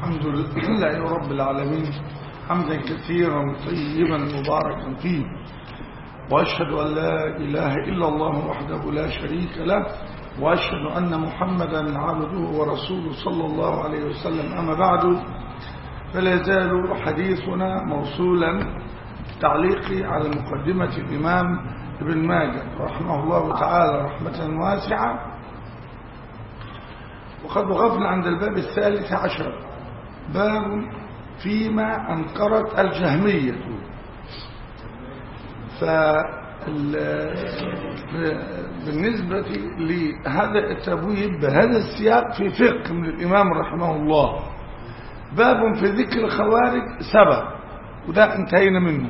الحمد لله رب العالمين حمدا كثيرا طيبا مباركا فيه وأشهد أن لا إله إلا الله وحده لا شريك له وأشهد أن محمدا عبده ورسوله صلى الله عليه وسلم أما بعد فلا يزال حديثنا موصولا تعليقي على مقدمة الإمام ابن ماجه رحمه الله تعالى رحمة واسعة وقد وقفنا عند الباب الثالث عشر باب فيما أنكرت الجهمية بالنسبة لهذا التبويب بهذا السياق في فقه من الإمام رحمه الله باب في ذكر الخوارج سبب وده انتهينا منه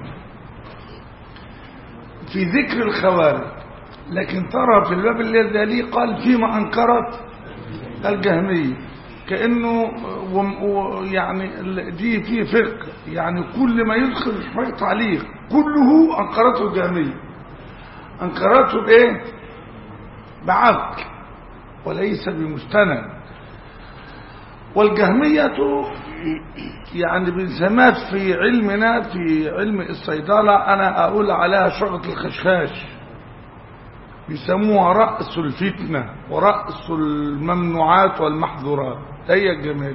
في ذكر الخوارج لكن ترى في الباب الذي قال فيما أنكرت الجهمية كأنه يعني دي في فرق يعني كل ما يدخل في تعليق كله أنكرته الجهمية أنكرته بإيه بعقل وليس بمستند والجهمية يعني بنسمات في علمنا في علم الصيدلة أنا أقول عليها شغلة الخشاش بيسموها رأس الفتنة ورأس الممنوعات والمحظورات هي الجمال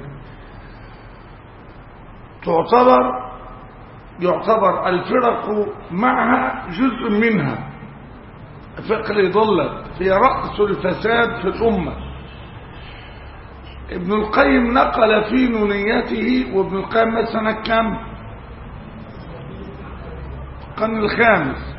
تعتبر يعتبر الفرق معها جزء منها فقر ضلت في رأس الفساد في الأمة ابن القيم نقل في نونيته وابن القيم مثلا كم القرن الخامس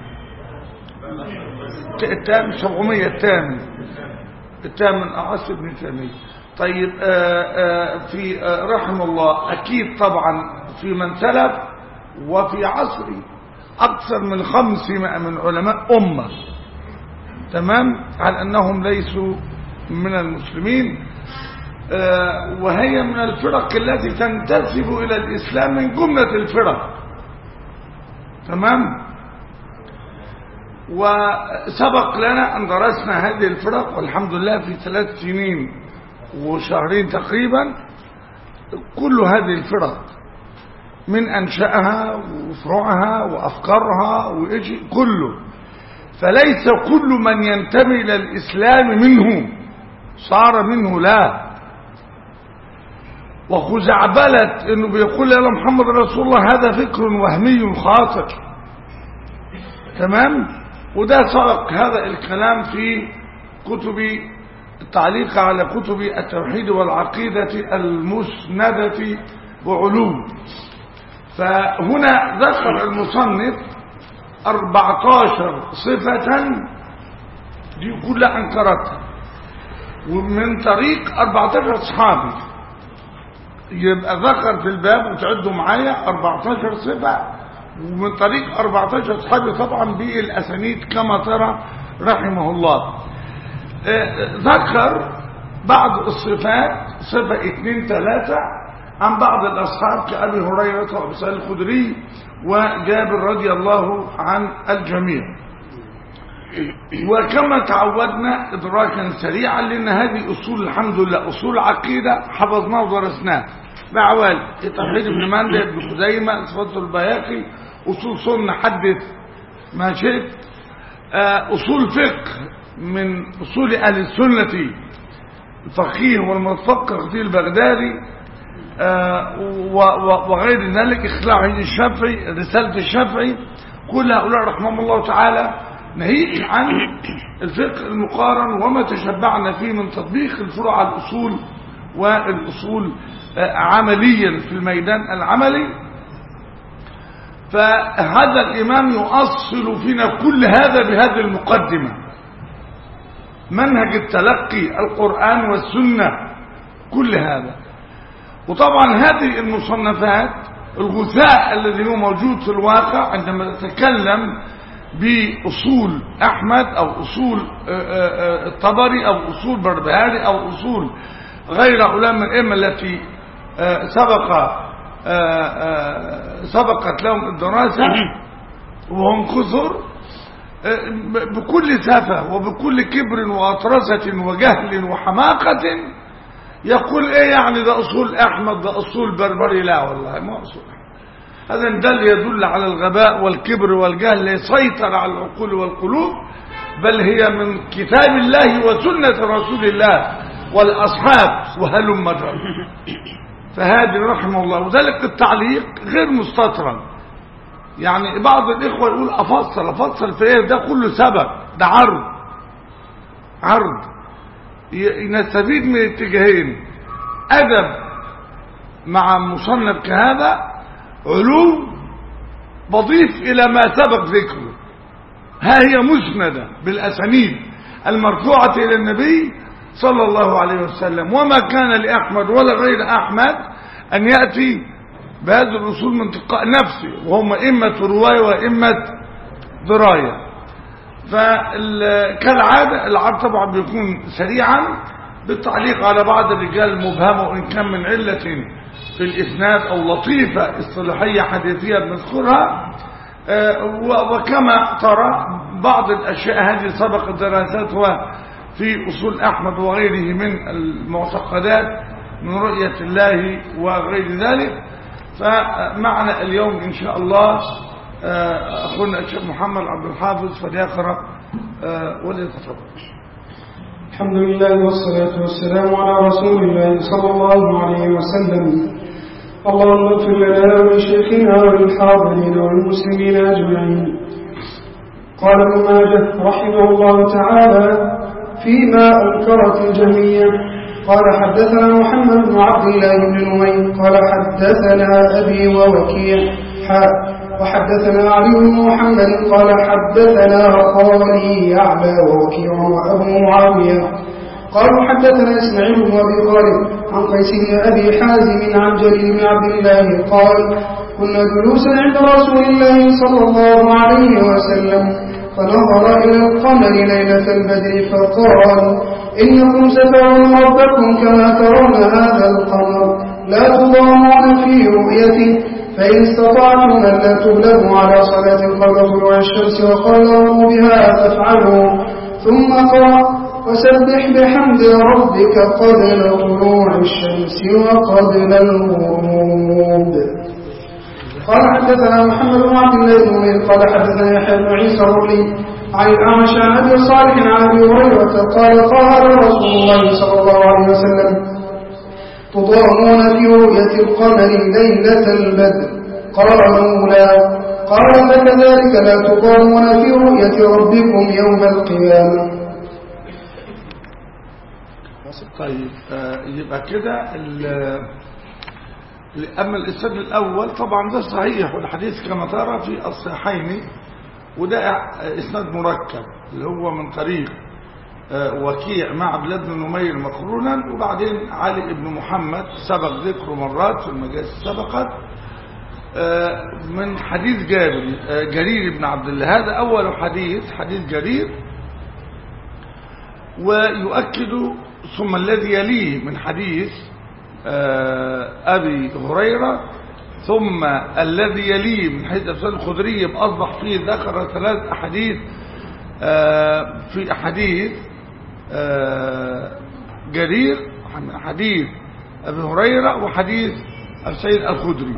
التامن 700 الثامن الثامن أعص ابن تيمية طيب آآ آآ في رحم الله أكيد طبعا في من سلف وفي عصري أكثر من خمسمائة من علماء أمة تمام على أنهم ليسوا من المسلمين وهي من الفرق التي تنتسب إلى الإسلام من جملة الفرق تمام وسبق لنا أن درسنا هذه الفرق والحمد لله في ثلاث سنين وشهرين تقريبا كل هذه الفرق من أنشأها وفروعها وأفكارها وإيش كله فليس كل من ينتمي إلى الإسلام منه صار منه لا وخزعبلة انه بيقول يا محمد رسول الله هذا فكر وهمي خاطئ تمام وده سبق هذا الكلام في كتب التعليق على كتب التوحيد والعقيدة المسندة بعلوم فهنا ذكر المصنف 14 صفة دي كلها أنكرتها ومن طريق 14 صحابي يبقى ذكر في الباب وتعدوا معايا 14 صفة ومن طريق 14 صحابي طبعا بالأسانيد كما ترى رحمه الله ذكر بعض الصفات صفة اثنين ثلاثة عن بعض الأصحاب كأبي هريرة وأبي سعيد الخدري وجابر رضي الله عن الجميع وكما تعودنا إدراكا سريعا لأن هذه أصول الحمد لله أصول عقيدة حفظناها ودرسناها بعوال توحيد ابن مندى ابن خزيمة صفات البياقي أصول سنة حدث ما شئت أصول فقه من أصول أهل السنة الفقيه والمتفقه في البغدادي وغير ذلك إخلاع الشافعي رسالة الشافعي كل هؤلاء رحمهم الله تعالى ناهيك عن الفقه المقارن وما تشبعنا فيه من تطبيق الفروع على الأصول والأصول عمليا في الميدان العملي فهذا الإمام يؤصل فينا كل هذا بهذه المقدمة منهج التلقي القرآن والسنة كل هذا وطبعا هذه المصنفات الغثاء الذي هو موجود في الواقع عندما تتكلم بأصول أحمد أو أصول الطبري أو أصول بربهاري أو أصول غير علماء الأئمة التي سبق سبقت لهم الدراسة وهم كثر بكل سفة وبكل كبر وأطرسة وجهل وحماقة يقول ايه يعني ده اصول احمد ده اصول بربري لا والله ما اصول هذا دل يدل على الغباء والكبر والجهل يسيطر على العقول والقلوب بل هي من كتاب الله وسنة رسول الله والأصحاب وهلم مجر فهذه رحمه الله وذلك التعليق غير مستطرا يعني بعض الإخوة يقول أفصل أفصل في إيه ده كله سبب ده عرض عرض نستفيد من اتجاهين أدب مع مصنف كهذا علو بضيف إلى ما سبق ذكره ها هي مسندة بالأسانيد المرفوعة إلى النبي صلى الله عليه وسلم وما كان لأحمد ولا غير أحمد أن يأتي بهذه الأصول من تلقاء نفسه وهم إمة رواية وإمة دراية فكالعادة العرض طبعا بيكون سريعا بالتعليق على بعض الرجال المبهمة وإن كان من علة في الإسناد أو لطيفة اصطلاحية حديثية بنذكرها وكما ترى بعض الأشياء هذه سبق دراستها في أصول أحمد وغيره من المعتقدات من رؤية الله وغير ذلك فمعنا اليوم إن شاء الله أخونا الشيخ محمد عبد الحافظ فليقرأ وليتفضل الحمد لله والصلاة والسلام على رسول الله صلى الله عليه وسلم اللهم اغفر لنا ولشيخنا وللحاضرين والمسلمين أجمعين قال ابن ماجه رحمه الله تعالى فيما أنكرت الجميع قال حدثنا محمد بن عبد الله بن نمير قال حدثنا أبي ووكيع حاء وحدثنا علي بن محمد قال حدثنا خالي يعلى ووكيع وأبو معاوية قالوا حدثنا إسماعيل بن أبي خالد عن قيس بن أبي حازم عن جرير بن عبد الله قال كنا جلوسا عند رسول الله صلى الله عليه وسلم فنظر إلى القمر ليلة البدر فقال إنكم سترون ربكم كما ترون هذا القمر لا تضامون في رؤيته فإن استطعتم أن لا تبلغوا على صلاة قبل طلوع الشمس وقرروا بها فافعلوا ثم قرأ وسبح بحمد ربك قبل طلوع الشمس وقبل الغروب قال حدثنا محمد بن عبد الله بن مين قال حدثنا يحيى بن عيسى الرملي عن الأعمش عن أبي صالح عن أبي هريرة قال قال رسول الله صلى الله عليه وسلم تضامون في رؤية القمر ليلة البدر قالوا لا قال فكذلك لا تضامون في رؤية ربكم يوم القيامة طيب يبقى كده أما الإسناد الأول طبعا ده صحيح والحديث كما ترى في الصحيحين وده إسناد مركب اللي هو من طريق وكيع مع بلاد بن نمير مقرونا وبعدين علي بن محمد سبق ذكره مرات في المجالس سبقت من حديث جابر جرير بن عبد الله هذا أول حديث حديث جرير ويؤكد ثم الذي يليه من حديث أبي هريرة ثم الذي يليه من حديث أبسان الخدري أصبح فيه ذكر ثلاث أحاديث في أحاديث جرير حديث أبي هريرة وحديث السيد الخدري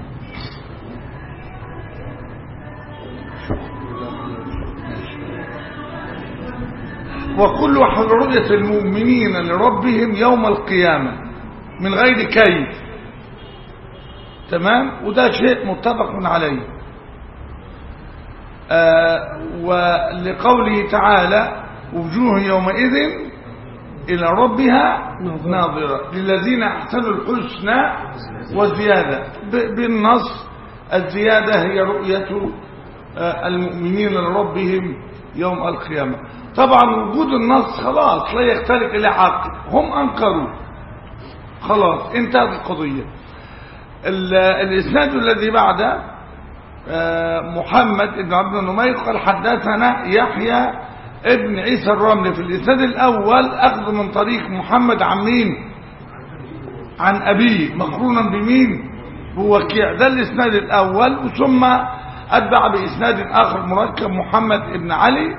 وكل رؤية المؤمنين لربهم يوم القيامة من غير كيف تمام وده شيء متفق عليه آه ولقوله تعالى وجوه يومئذ إلى ربها ناظرة للذين احسنوا الحسنى والزيادة بالنص الزيادة هي رؤية آه المؤمنين لربهم يوم القيامة طبعا وجود النص خلاص لا يختلف إلى عقل هم أنكروا خلاص انتهت القضية الإسناد الذي بعده محمد بن عبد النمير قال حدثنا يحيى ابن عيسى الرملي في الإسناد الأول أخذ من طريق محمد عن مين عن أبيه مقرونا بمين بوكيع ده الإسناد الأول ثم أتبع بإسناد آخر مركب محمد بن علي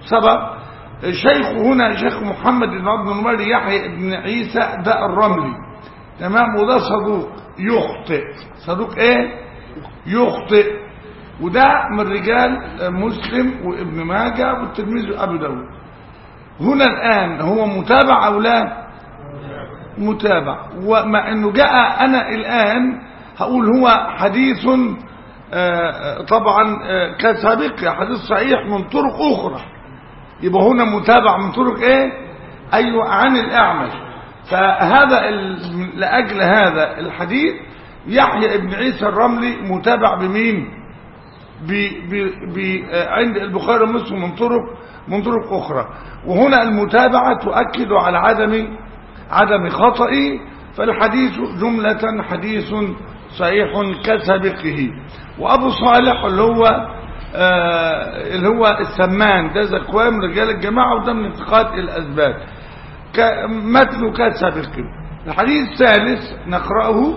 سبب شيخ هنا شيخ محمد بن عبد النمير يحيى بن عيسى ده الرملي تمام وده صدوق يخطئ صدوق ايه يخطئ وده من رجال مسلم وابن ماجه والترمذي وابو داود هنا الان هو متابع او لا متابع ومع انه جاء انا الان هقول هو حديث آه، طبعا آه، كسابق حديث صحيح من طرق اخرى يبقى هنا متابع من طرق ايه ايوه عن الاعمش فهذا ال- لاجل هذا الحديث يحيى ابن عيسى الرملي متابع بمين ب ب ب آه، عند البخاري ومسلم من طرق من طرق اخرى وهنا المتابعه تؤكد على عدم عدم خطئه فالحديث جمله حديث صحيح كسابقه وابو صالح اللي هو آه اللي هو السمان ده زكوان رجال الجماعه وده من انتقاد الاسباب متن كسابقه الحديث الثالث نقراه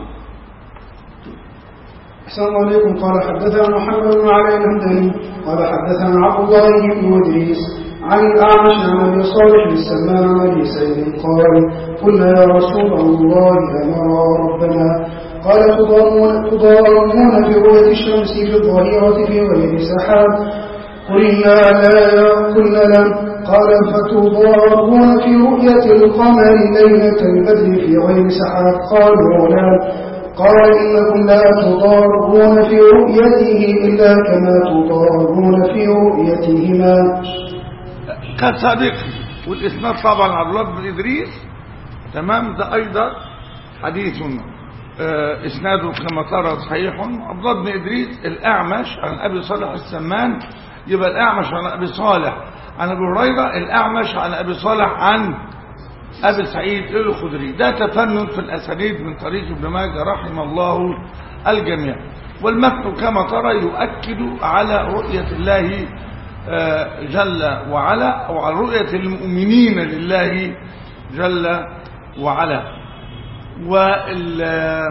أحسن الله عليكم قال حدثنا محمد بن علي الهمداني قال حدثنا عبد الله بن إدريس عن الأعمش عن أبي صالح السمان عن أبي سعيد قال قلنا يا رسول الله أمر ربنا قال تضامون تضامون في رؤية الشمس في الظهيرة في غير سحاب قلنا لا قلنا لا قال فتضارون في رؤية القمر ليلة البدر في غير سحاب قالوا لا قال إنكم لا تضارون في رؤيته إلا كما تضارون في رؤيتهما كسابقه والاسناد طبعا عبد الله بن ادريس تمام ده ايضا حديث آه، اسناده كما ترى صحيح عبد الله بن ادريس الاعمش عن ابي صالح السمان يبقى الاعمش عن ابي صالح عن ابي هريره الاعمش عن ابي صالح عن ابي سعيد الخدري ده تفنن في الاسانيد من طريق ابن ماجه رحم الله الجميع والمتن كما ترى يؤكد على رؤيه الله آه، جل وعلا او على رؤيه المؤمنين لله جل وعلا وال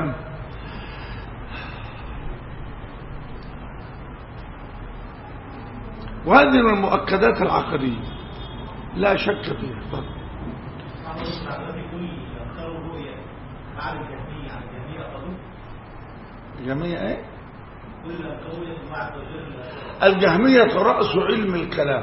وهذه من المؤكدات العقدية لا شك فيها طبعا. الجهمية ايه الجهمية رأس علم الكلام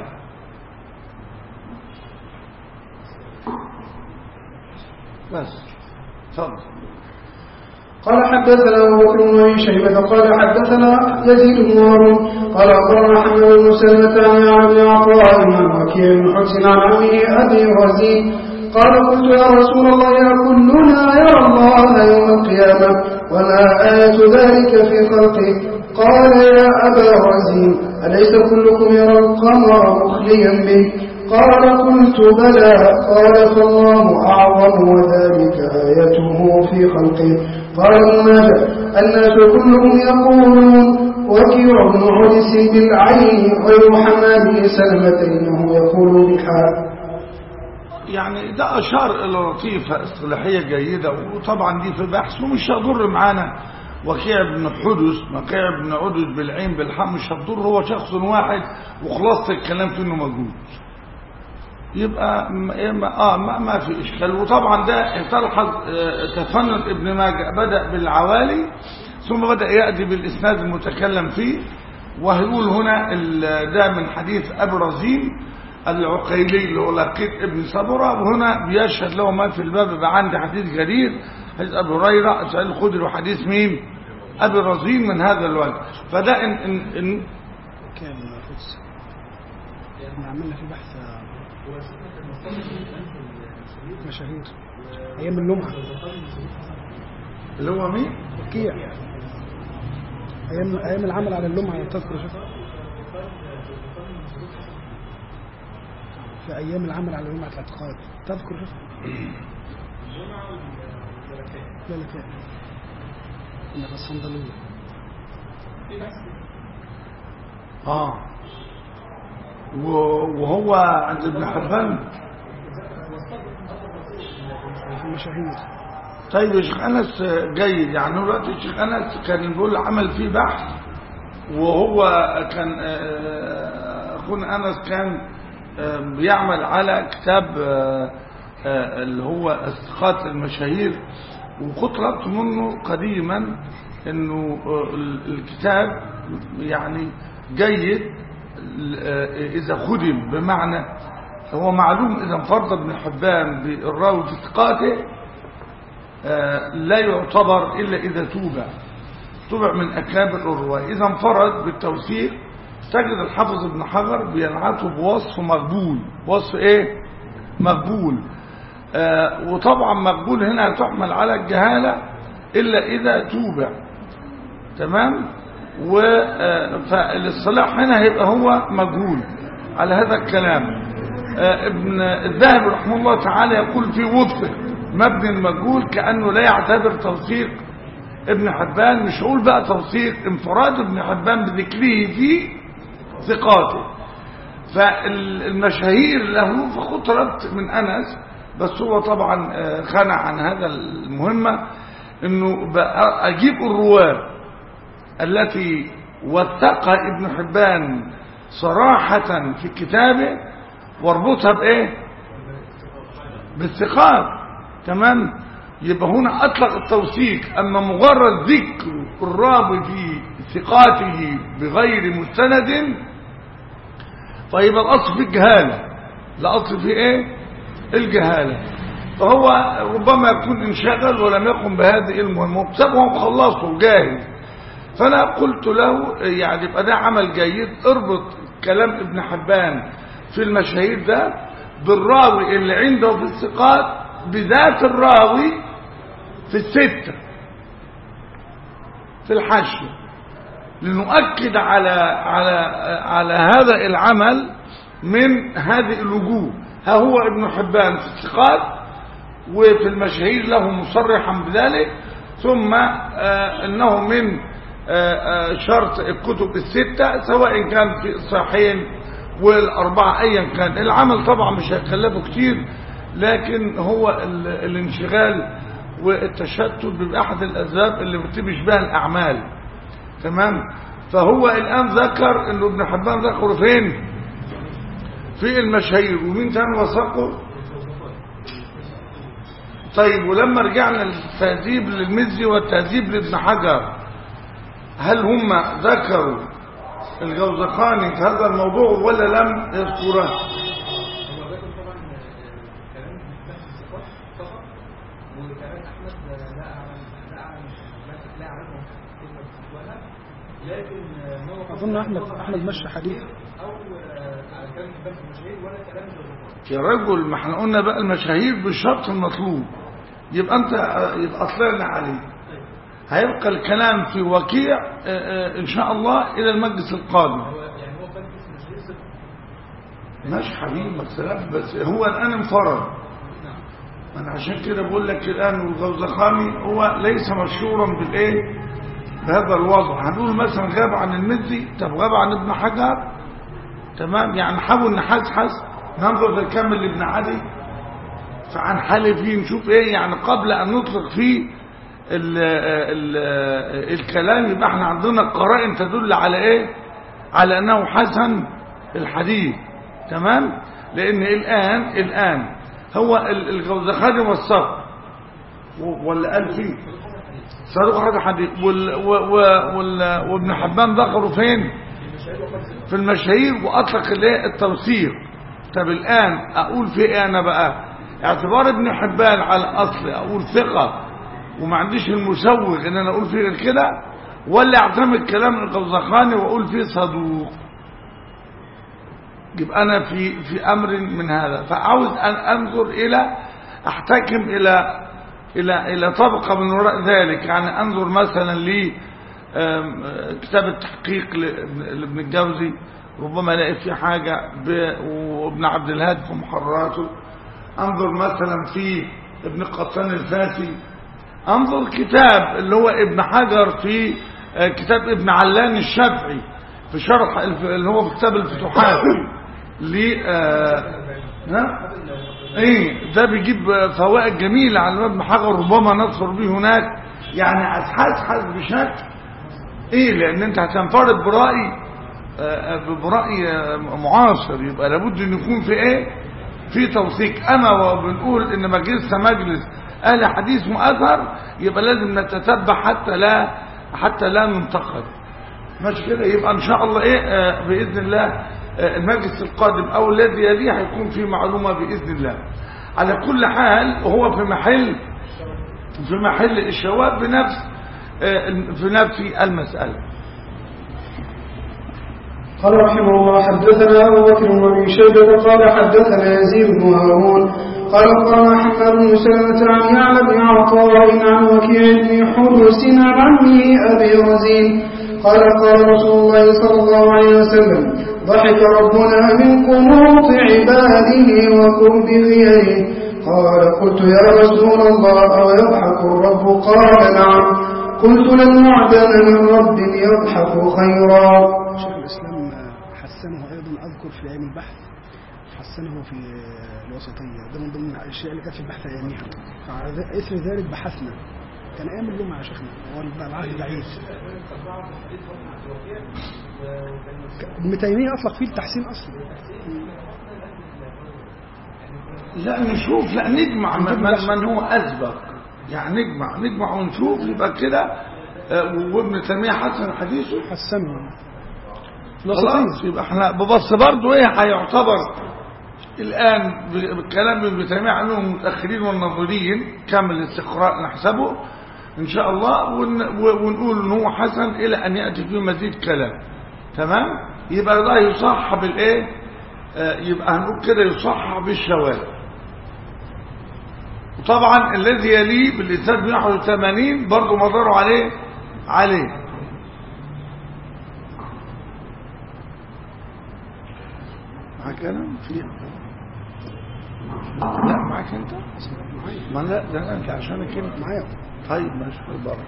بس تفضل قال حدثنا ابو بكر بن ابي شيبه قال حدثنا يزيد بن هارون قال اخبرنا محمد بن سلمه عن ابي عطاء عن وكيع بن حسن عن عمه ابي رزين قال قلت يا رسول الله يا كلنا يرى الله يوم القيامه وما ايه ذلك في خلقه قال يا ابا رزين اليس كلكم يرى القمر مخليا به قال قلت بلى قال فالله أعظم وذلك آيته في خلقه قال ابن ماجه الناس كلهم يقولون وكيع بن عدس بالعين غير محمد سلمة إنه يقول بحال يعني ده أشار إلى لطيفة اصطلاحية جيدة وطبعا دي في بحث ومش هضر معانا وكيع بن حدث وكيع بن عدس بالعين بالحق مش هتضر هو شخص واحد وخلاصة الكلام فيه انه موجود يبقى ما ما- اه ما, ما في اشكال وطبعا ده تلحظ آه، تفنن ابن ماجه بدا بالعوالي ثم بدا ياتي بالاسناد المتكلم فيه وهيقول هنا ال- ده من حديث ابي رزين العقيلي اللي هو لقيت ابن صبرة وهنا بيشهد له ما في الباب يبقى عندي حديث جديد حديث ابي هريره سأل الخدري وحديث مين ابي رزين من هذا الوجه فده ان ان, إن كان قدس احنا عملنا في بحث مشاهير أيام اللمعة اللي هو مين وكيع أيام أيام العمل على اللمعة تذكر شوف في أيام العمل على لمعة الاعتقاد تذكر شوف لا لا كان كنا في الصندلية اه و- وهو عند ابن حبان في المشاهير طيب يا شيخ انس جيد يعني هو دلوقتي الشيخ انس كان بيقول عمل فيه بحث وهو كان آه، اخونا انس كان آه، بيعمل على كتاب آه، آه، اللي هو استخاط المشاهير وكنت طلبت منه قديما انه الكتاب يعني جيد اذا خدم بمعنى هو معلوم اذا انفرد ابن حبان بالراوي في ثقاته لا يعتبر الا اذا توبع توبع من اكابر الرواه اذا انفرد بالتوثيق تجد الحافظ ابن حجر بينعته بوصف مقبول وصف ايه مقبول آه وطبعا مقبول هنا تحمل على الجهالة إلا إذا توبع تمام فالاصطلاح هنا هيبقى هو مجهول على هذا الكلام آه ابن الذهب رحمه الله تعالى يقول في وصفه مبني المجهول كأنه لا يعتبر توثيق ابن حبان مش هقول بقى توثيق انفراد ابن حبان بذكره في ثقاته فالمشاهير له فخد طلبت من أنس بس هو طبعا خنع عن هذا المهمة انه اجيب الرواة التي وثقها ابن حبان صراحة في كتابه واربطها بايه بالثقات تمام يبقى هنا اطلق التوثيق اما مجرد ذكر الراوي في ثقاته بغير مستند فيبقى الاصل في الجهاله لا اصل في ايه الجهالة فهو ربما يكون انشغل ولم يقم بهذه المهمة وكتابه وخلصه جاهز فأنا قلت له يعني يبقى ده عمل جيد اربط كلام ابن حبان في المشاهير ده بالراوي اللي عنده في الثقات بذات الراوي في الستة في الحاشية لنؤكد على على على هذا العمل من هذه الوجوه ها هو ابن حبان في الثقات وفي المشاهير له مصرحا بذلك ثم آه انه من آه آه شرط الكتب الستة سواء كان في الصحيحين والأربعة أيا كان العمل طبعا مش هيكلفه كتير لكن هو الانشغال والتشتت بيبقى أحد الأسباب اللي بتبش بها الأعمال تمام فهو الآن ذكر أنه ابن حبان ذكره فين في المشاهير ومين تاني وثقه طيب ولما رجعنا للتهذيب للمزي والتهذيب لابن حجر هل هم ذكروا الجوزقاني في هذا الموضوع ولا لم يذكره أظن أحمد أحمد مشى حديث يا رجل ما احنا قلنا بقى المشاهير بالشرط المطلوب يبقى انت يبقى طلعنا عليه هيبقى الكلام في وكيع ان شاء الله الى المجلس القادم ماشي حبيبي السلام بس هو الان انفرد انا عشان كده بقول لك الان والغوزخاني هو ليس مشهورا بالايه بهذا الوضع هنقول مثلا غاب عن المزي طب غاب عن ابن حجر تمام يعني حاول نحسحس ننظر في الكامل لابن علي فعن حاله فيه نشوف ايه يعني قبل ان نطلق فيه ال ال الكلام يبقى احنا عندنا قرائن تدل على ايه على انه حسن الحديث تمام لان الان الان هو الجوزخاني والصف ولا قال فيه صاروخ هذا حديث وال وال وابن حبان ذكروا فين في المشاهير واطلق الايه التوثيق طب الان اقول في ايه انا بقى اعتبار ابن حبان على الاصل اقول ثقه وما عنديش المسوغ ان انا اقول فيه غير كده ولا اعتمد كلام القزخاني واقول فيه صدوق يبقى انا في في امر من هذا فعاوز ان انظر الى احتكم الى الى الى طبقه من وراء ذلك يعني انظر مثلا ل كتاب التحقيق لابن الجوزي ربما الاقي فيه حاجه وابن عبد الهادي في محرراته انظر مثلا في ابن قطان الفاسي انظر كتاب اللي هو ابن حجر في كتاب ابن علان الشافعي في شرح اللي هو في كتاب الفتوحات ل ها ايه ده بيجيب فوائد جميله على ابن حجر ربما نذكر به هناك يعني اتحسحس بشكل ايه لان انت هتنفرد برأي برأي معاصر يبقى لابد ان يكون في ايه في توثيق اما وبنقول ان مجلسنا مجلس اهل حديث واثر يبقى لازم نتتبع حتى لا حتى لا ننتقد ماشي كده يبقى ان شاء الله ايه آه باذن الله آه المجلس القادم او الذي يليه هيكون فيه معلومه باذن الله على كل حال هو في محل في محل الشواب بنفس آه في نفس المساله قال رحمه الله حدثنا أبو بكر بن أبي شيبة قال حدثنا يزيد بن هارون قال أخبرنا حماد بن سلمة عن يعلى بن عطاء عن وكيع بن حرس عن عمه أبي رزين قال قال رسول الله صلى الله عليه وسلم ضحك ربنا من قنوط عباده وقرب غيره قال قلت يا رسول الله أو يضحك الرب قال نعم قلت لن نعدم من رب يضحك خيرا شيخ الإسلام حسنه أيضا أذكر في أيام البحث حسنه في الوسطية ده من ضمن الأشياء اللي كانت في البحث أيامها فعلى إثر ذلك بحثنا كان أيام الجمعة يا شيخنا هو العهد بعيد ابن تيمية أطلق فيه التحسين أصلا لا نشوف لا نجمع من, من هو أسبق يعني نجمع نجمع ونشوف يبقى كده آه، وابن تيمية حسن حديثه حسنه خلاص يبقى احنا ببص برضه ايه هيعتبر الان بالكلام ابن تيميه عنهم المتاخرين والناظرين كامل الاستقراء نحسبه ان شاء الله ون- ونقول ان هو حسن الى ان ياتي فيه مزيد كلام تمام يبقى ده يصح بالايه آه، يبقى هنقول كده يصح بالشواذ وطبعا الذي يليه بالاسناد 181 برضه مداره عليه عليه معاك انا في لا معاك انت ما لا ده انت عشانك انت معايا طيب ماشي في البر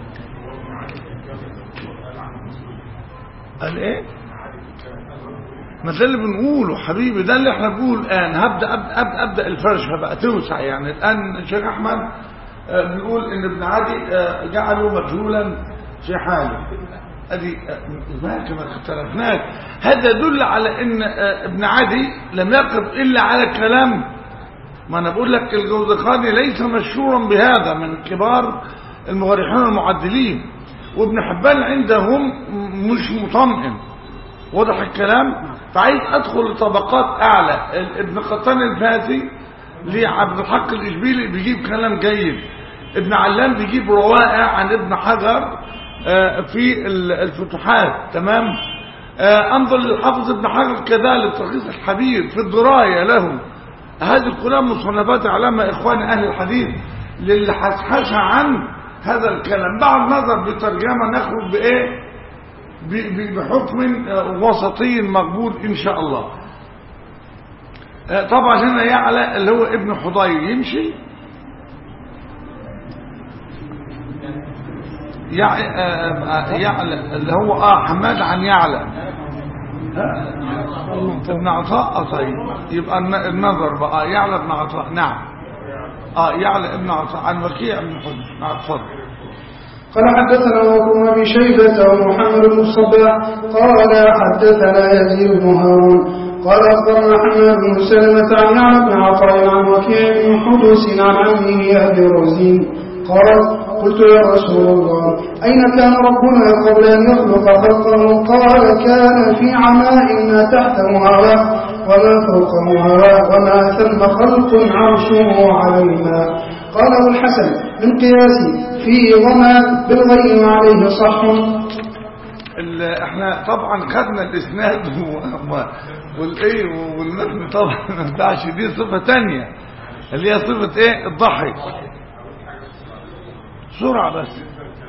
قال ايه ما ده اللي بنقوله حبيبي ده اللي احنا بنقول الان هبدا ابدا ابدا, أبدأ الفرشه بقى توسع يعني الان الشيخ احمد آه، بيقول ان ابن عدي آه، جعله مجهولا في حاله ادي آه، ما كما اختلفناك هذا يدل على ان آه، ابن عدي لم يقف الا على كلام ما انا بقول لك الجوزقاني ليس مشهورا بهذا من كبار المغرحين المعدلين وابن حبان عندهم مش مطمئن واضح الكلام فعايز ادخل لطبقات اعلى ال- ابن قطان الفاسي لعبد الحق الاشبيلي بيجيب كلام جيد ابن علام بيجيب روائع عن ابن حجر آه، في ال- الفتوحات تمام آه، انظر للحافظ ابن حجر كذلك تلخيص الحبيب في الدرايه له هذه كلها مصنفات علامة إخوان أهل الحديث للي حسحش عن هذا الكلام بعد نظر بترجمة نخرج بإيه ب- ب- بحكم آه، وسطي مقبول إن شاء الله آه، طبعا هنا يعلى اللي هو ابن حضير يمشي يع- آه، آه، يعلى اللي هو اه حماد عن يعلى ابن عطاء آه، طيب يبقى الن- النظر بقى يعلى ابن عطاء نعم اه يعلى ابن عطاء عن وكيع بن حجر نعم اتفضل قال حدثنا أبو بن أبي شيبة ومحمد بن الصباح قال حدثنا يزيد بن هارون قال أخبرنا حماد بن سلمة عن يعلى بن عطاء عن وكيع بن حدوس عن عمه أبي رزين قال قلت يا رسول الله أين كان ربنا قبل أن يخلق خلقه قال كان في عماء ما تحته هواء وما فوقه هواء وما ثم خلق عرشه على الماء قال أبو الحسن من قياسي في ظما بالغي وعليه صح ال- احنا طبعا خدنا الاسناد و- و- والايه والمتن طبعا ما ينفعش دي صفه تانية اللي هي صفه ايه الضحك بسرعه بس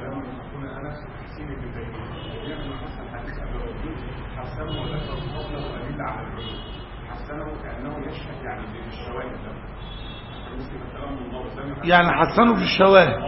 يعني حسنوا في الشواهد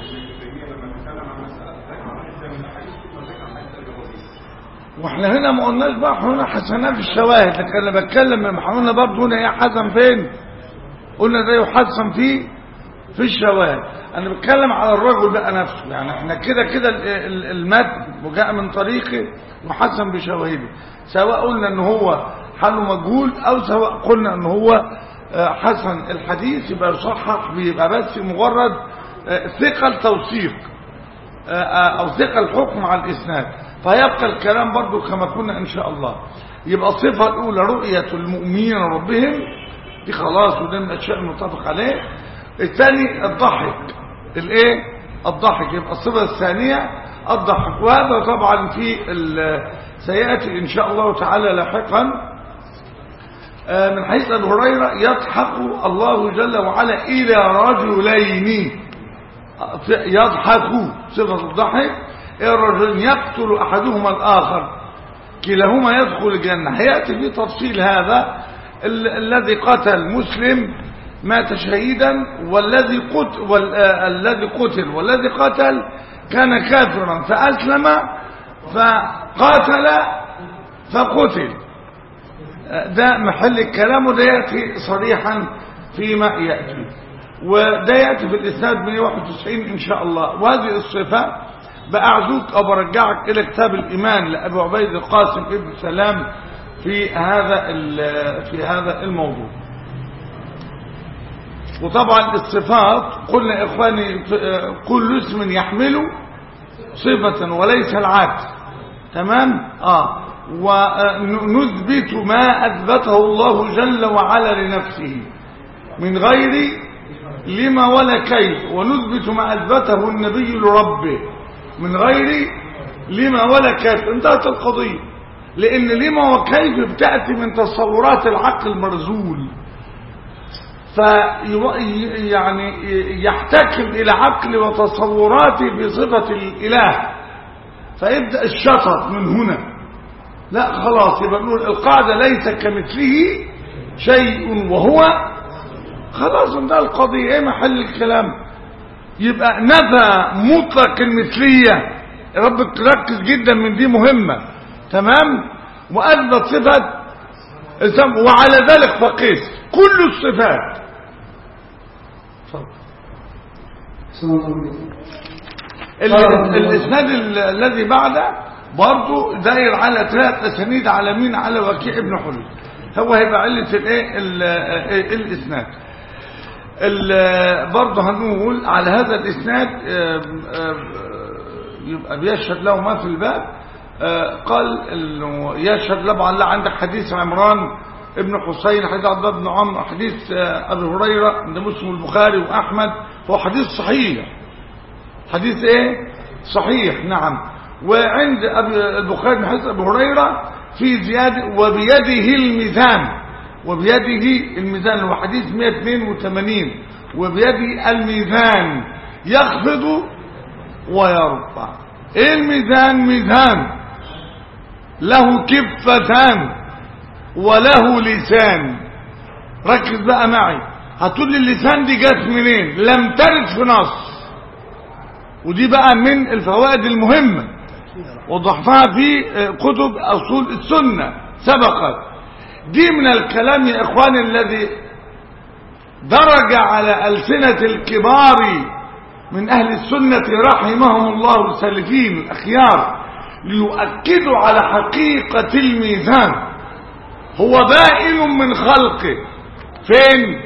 واحنا هنا ما قلناش بقى احنا هنا حسنات الشواهد لكن انا بتكلم احنا قلنا برضه هنا ايه حسن فين قلنا ده يحسن فيه في الشواهد انا بتكلم على الرجل بقى نفسه يعني احنا كده كده ال- ال- المتن وجاء من طريقه محسن بشواهده سواء قلنا ان هو حاله مجهول او سواء قلنا ان هو آه، حسن الحديث يبقى يصحح بيبقى بس مجرد آه، ثقل توثيق آه، آه، او ثقل حكم على الاسناد فيبقى الكلام برضو كما كنا ان شاء الله يبقى الصفه الاولى رؤيه المؤمنين ربهم دي خلاص وده من الاشياء المتفق عليه الثاني الضحك الايه الضحك يبقى الصفه الثانيه الضحك وهذا طبعا في ال- سياتي ان شاء الله تعالى لاحقا آه، من حيث ابي هريره يضحك الله جل وعلا الى رجلين آه، يضحك صفه الضحك الى رجلين يقتل احدهما الاخر كلاهما يدخل الجنه هياتي في تفصيل هذا ال- الذي قتل مسلم مات شهيدا والذي قتل والذي قتل والذي قتل كان كافرا فاسلم فقاتل فقتل ده محل الكلام وده يأتي صريحا فيما يأتي وده يأتي في الإسناد 191 إن شاء الله وهذه الصفة بأعزوك أو برجعك إلى كتاب الإيمان لأبي عبيد القاسم ابن سلام في هذا ال- في هذا الموضوع وطبعا الصفات قلنا يا إخواني ف- كل اسم يحمل صفة وليس العكس تمام اه ونثبت ما أثبته الله جل وعلا لنفسه من غير لما ولا كيف ونثبت ما أثبته النبي لربه من غير لما ولا كيف انتهت القضية لأن لما وكيف بتأتي من تصورات العقل المرزول في يعني يحتكم إلى عقل وتصوراته بصفة الإله فيبدأ الشطط من هنا لا خلاص يبقى نقول القاعدة ليس كمثله شيء وهو خلاص انتهى القضية ايه محل الكلام يبقى نفى مطلق المثلية ربك ركز جدا من دي مهمة تمام وأثبت صفة السم وعلى ذلك فقيس كل الصفات صلى الله عليه وسلم ال- الاسناد ال- الذي بعده برضه داير على ثلاث اسانيد على مين على وكيع ابن حلول هو هيبقى عله الايه ال- ال- الاسناد ال- برضه هنقول على هذا الاسناد آم، آم، يبقى بيشهد له ما في الباب آه، قال انه يشهد له على عندك حديث عمران ابن حسين حديث عبد الله بن عمرو حديث آه، ابي هريره عند مسلم البخاري واحمد هو حديث صحيح حديث ايه صحيح نعم وعند أبي البخاري من حديث ابي هريره في زياده وبيده الميزان وبيده الميزان هو حديث 182 وبيده الميزان يخفض ويرفع ايه الميزان ميزان له كفتان وله لسان ركز بقى معي هتقول لي اللسان دي جت منين لم ترد في نص ودي بقى من الفوائد المهمة وضحتها في كتب أصول السنة سبقت دي من الكلام يا إخواني الذي درج على ألسنة الكبار من أهل السنة رحمهم الله السالفين الأخيار ليؤكدوا على حقيقة الميزان هو بائن من خلقه فين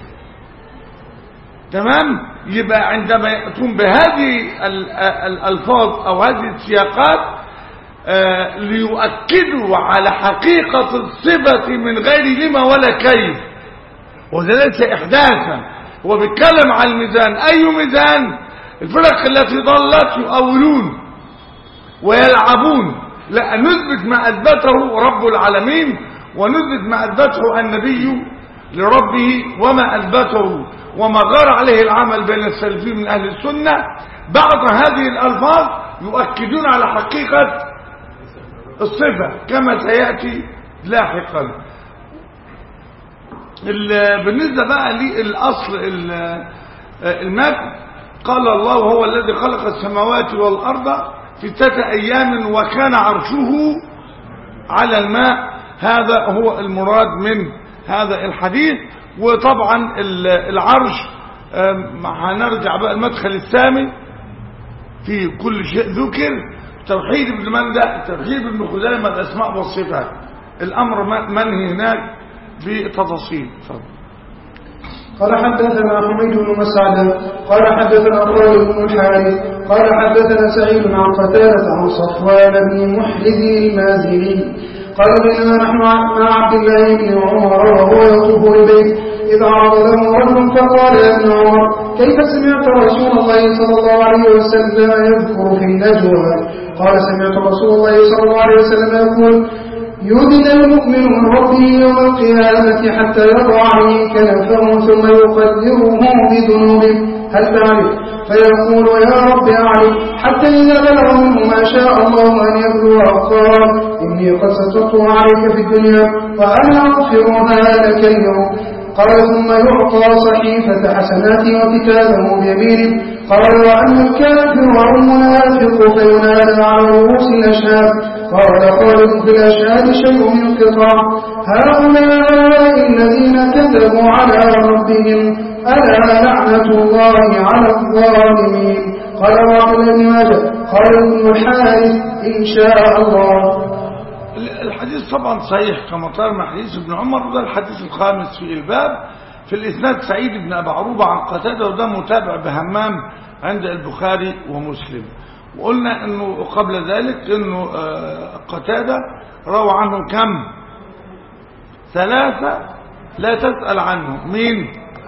تمام يبقى عندما يأتون بهذه ال- الألفاظ أو هذه السياقات آه، ليؤكدوا على حقيقة الصفة من غير لما ولا كيف وده ليس إحداثا هو بيتكلم عن الميزان أي ميزان الفرق التي ضلت يؤولون ويلعبون لا نثبت ما أثبته رب العالمين ونثبت ما أثبته النبي لربه وما أثبته وما غار عليه العمل بين السلفيين من أهل السنة بعض هذه الألفاظ يؤكدون على حقيقة الصفة كما سيأتي لاحقا ال- بالنسبة بقى للأصل ال- المتن قال الله هو الذي خلق السماوات والأرض في ستة أيام وكان عرشه على الماء هذا هو المراد من هذا الحديث وطبعا ال- العرش آم، هنرجع بقى المدخل الثامن في كل شيء ذكر توحيد ابن مندى توحيد ابن خزيمة الأسماء والصفات الأمر من- منهي هناك بتفاصيل اتفضل قال حدثنا حميد بن مسعد قال حدثنا خالد بن الحارث قال حدثنا سعيد عن قتادة عن صفوان بن محرز المازني قال بينما نحن مع عبد الله بن عمر وهو يطوف البيت إذ عرض له رجل فقال يا ابن عمر كيف سمعت رسول الله صلى الله عليه وسلم يذكر في النجوى قال سمعت رسول الله صلى الله عليه وسلم يقول يؤذن المؤمن من ربه يوم القيامة حتى يضع عليه كنفه ثم يقدره بذنوبه هل تعرف فيقول يا رب أعرف حتى إذا بلغ منه ما شاء الله أن يبلغ قال إني قد سترته عليك في الدنيا وأنا أغفرها لك اليوم قال ثم يعطى صحيفة حسناته وكتابه بيمينه قال وأما الكافر والمنافق فينادى على رؤوس الأشهاد قال خالد في الأشهاد شيء من القطاع هؤلاء الذين كذبوا على ربهم ألا لعنة الله على الظالمين قال عبد الله بن ماجه قال ابن الحارث إن شاء الله الحديث طبعا صحيح كما قال من حديث ابن عمر وده الحديث الخامس في الباب في الإسناد سعيد بن أبي عروبة عن قتادة وده متابع بهمام عند البخاري ومسلم وقلنا انه قبل ذلك انه قتادة روى عنه كم ثلاثة لا تسأل عنه مين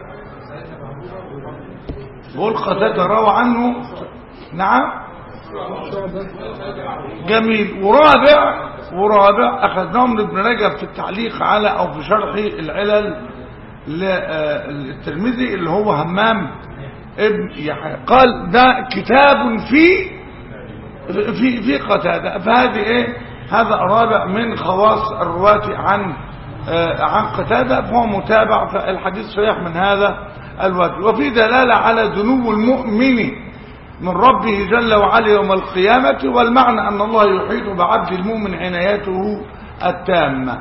بقول قتادة روى عنه نعم جميل ورابع ورابع أخذناهم لابن رجب في التعليق على أو في شرح العلل للترمذي اللي هو همام ابن يحيى قال ده كتاب في في في قتادة فهذه ايه هذا رابع من خواص الرواة عن عن قتادة فهو متابع فالحديث صحيح من هذا الوجه وفي دلالة على ذنوب المؤمن من ربه جل وعلا يوم القيامة والمعنى أن الله يحيط بعبد المؤمن عنايته التامة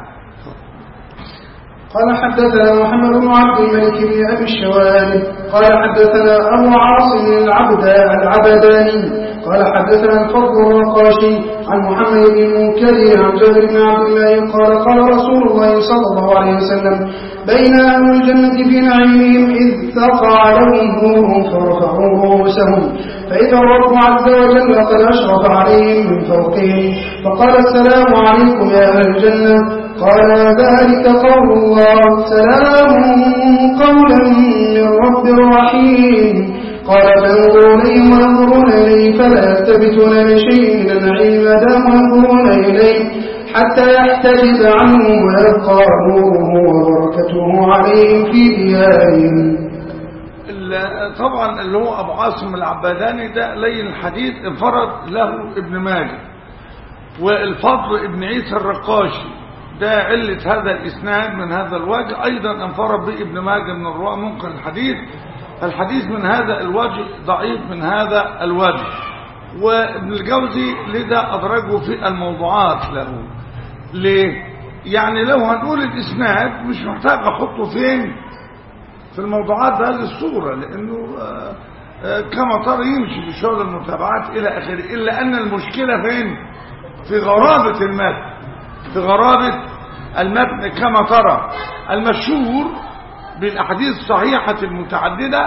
قال حدثنا محمد بن عبد الملك بن أبي الشوارب قال حدثنا أبو عاصم العبد العبداني قال حدثنا الفضل الرقاشي عن محمد بن المنكدر عن جابر بن عبد الله قال قال رسول الله صلى الله عليه وسلم بين أهل الجنة في نعيمهم إذ تقع لهم نورهم فرفعوا رؤوسهم فإذا الرب عز وجل قد أشرف عليهم من فوقهم فقال السلام عليكم يا أهل الجنة قال ذلك قول الله سلام قولا من رب رحيم قال فينظرون إليه وينظرون إليه فلا يلتفتون لشيء من النعيم ما داموا ينظرون إليه حتى يحتجب عنه ويبقى نوره وبركته عليهم في ديارهم طبعا اللي هو أبو عاصم العباداني ده لين الحديث انفرد له ابن ماجه والفضل ابن عيسى الرقاشي ده علة هذا الإسناد من هذا الوجه أيضا انفرد به ابن ماجه من الرواة ممكن الحديث الحديث من هذا الوجه ضعيف من هذا الوجه وابن الجوزي لذا أدرجه في الموضوعات له ليه؟ يعني لو هنقول الإسناد مش محتاج أحطه فين في الموضوعات بهذه الصورة لأنه آآ آآ كما ترى يمشي بشغل المتابعات إلى آخره إلا أن المشكلة فين في غرابة المتن في غرابة المتن كما ترى المشهور بالأحاديث الصحيحة المتعددة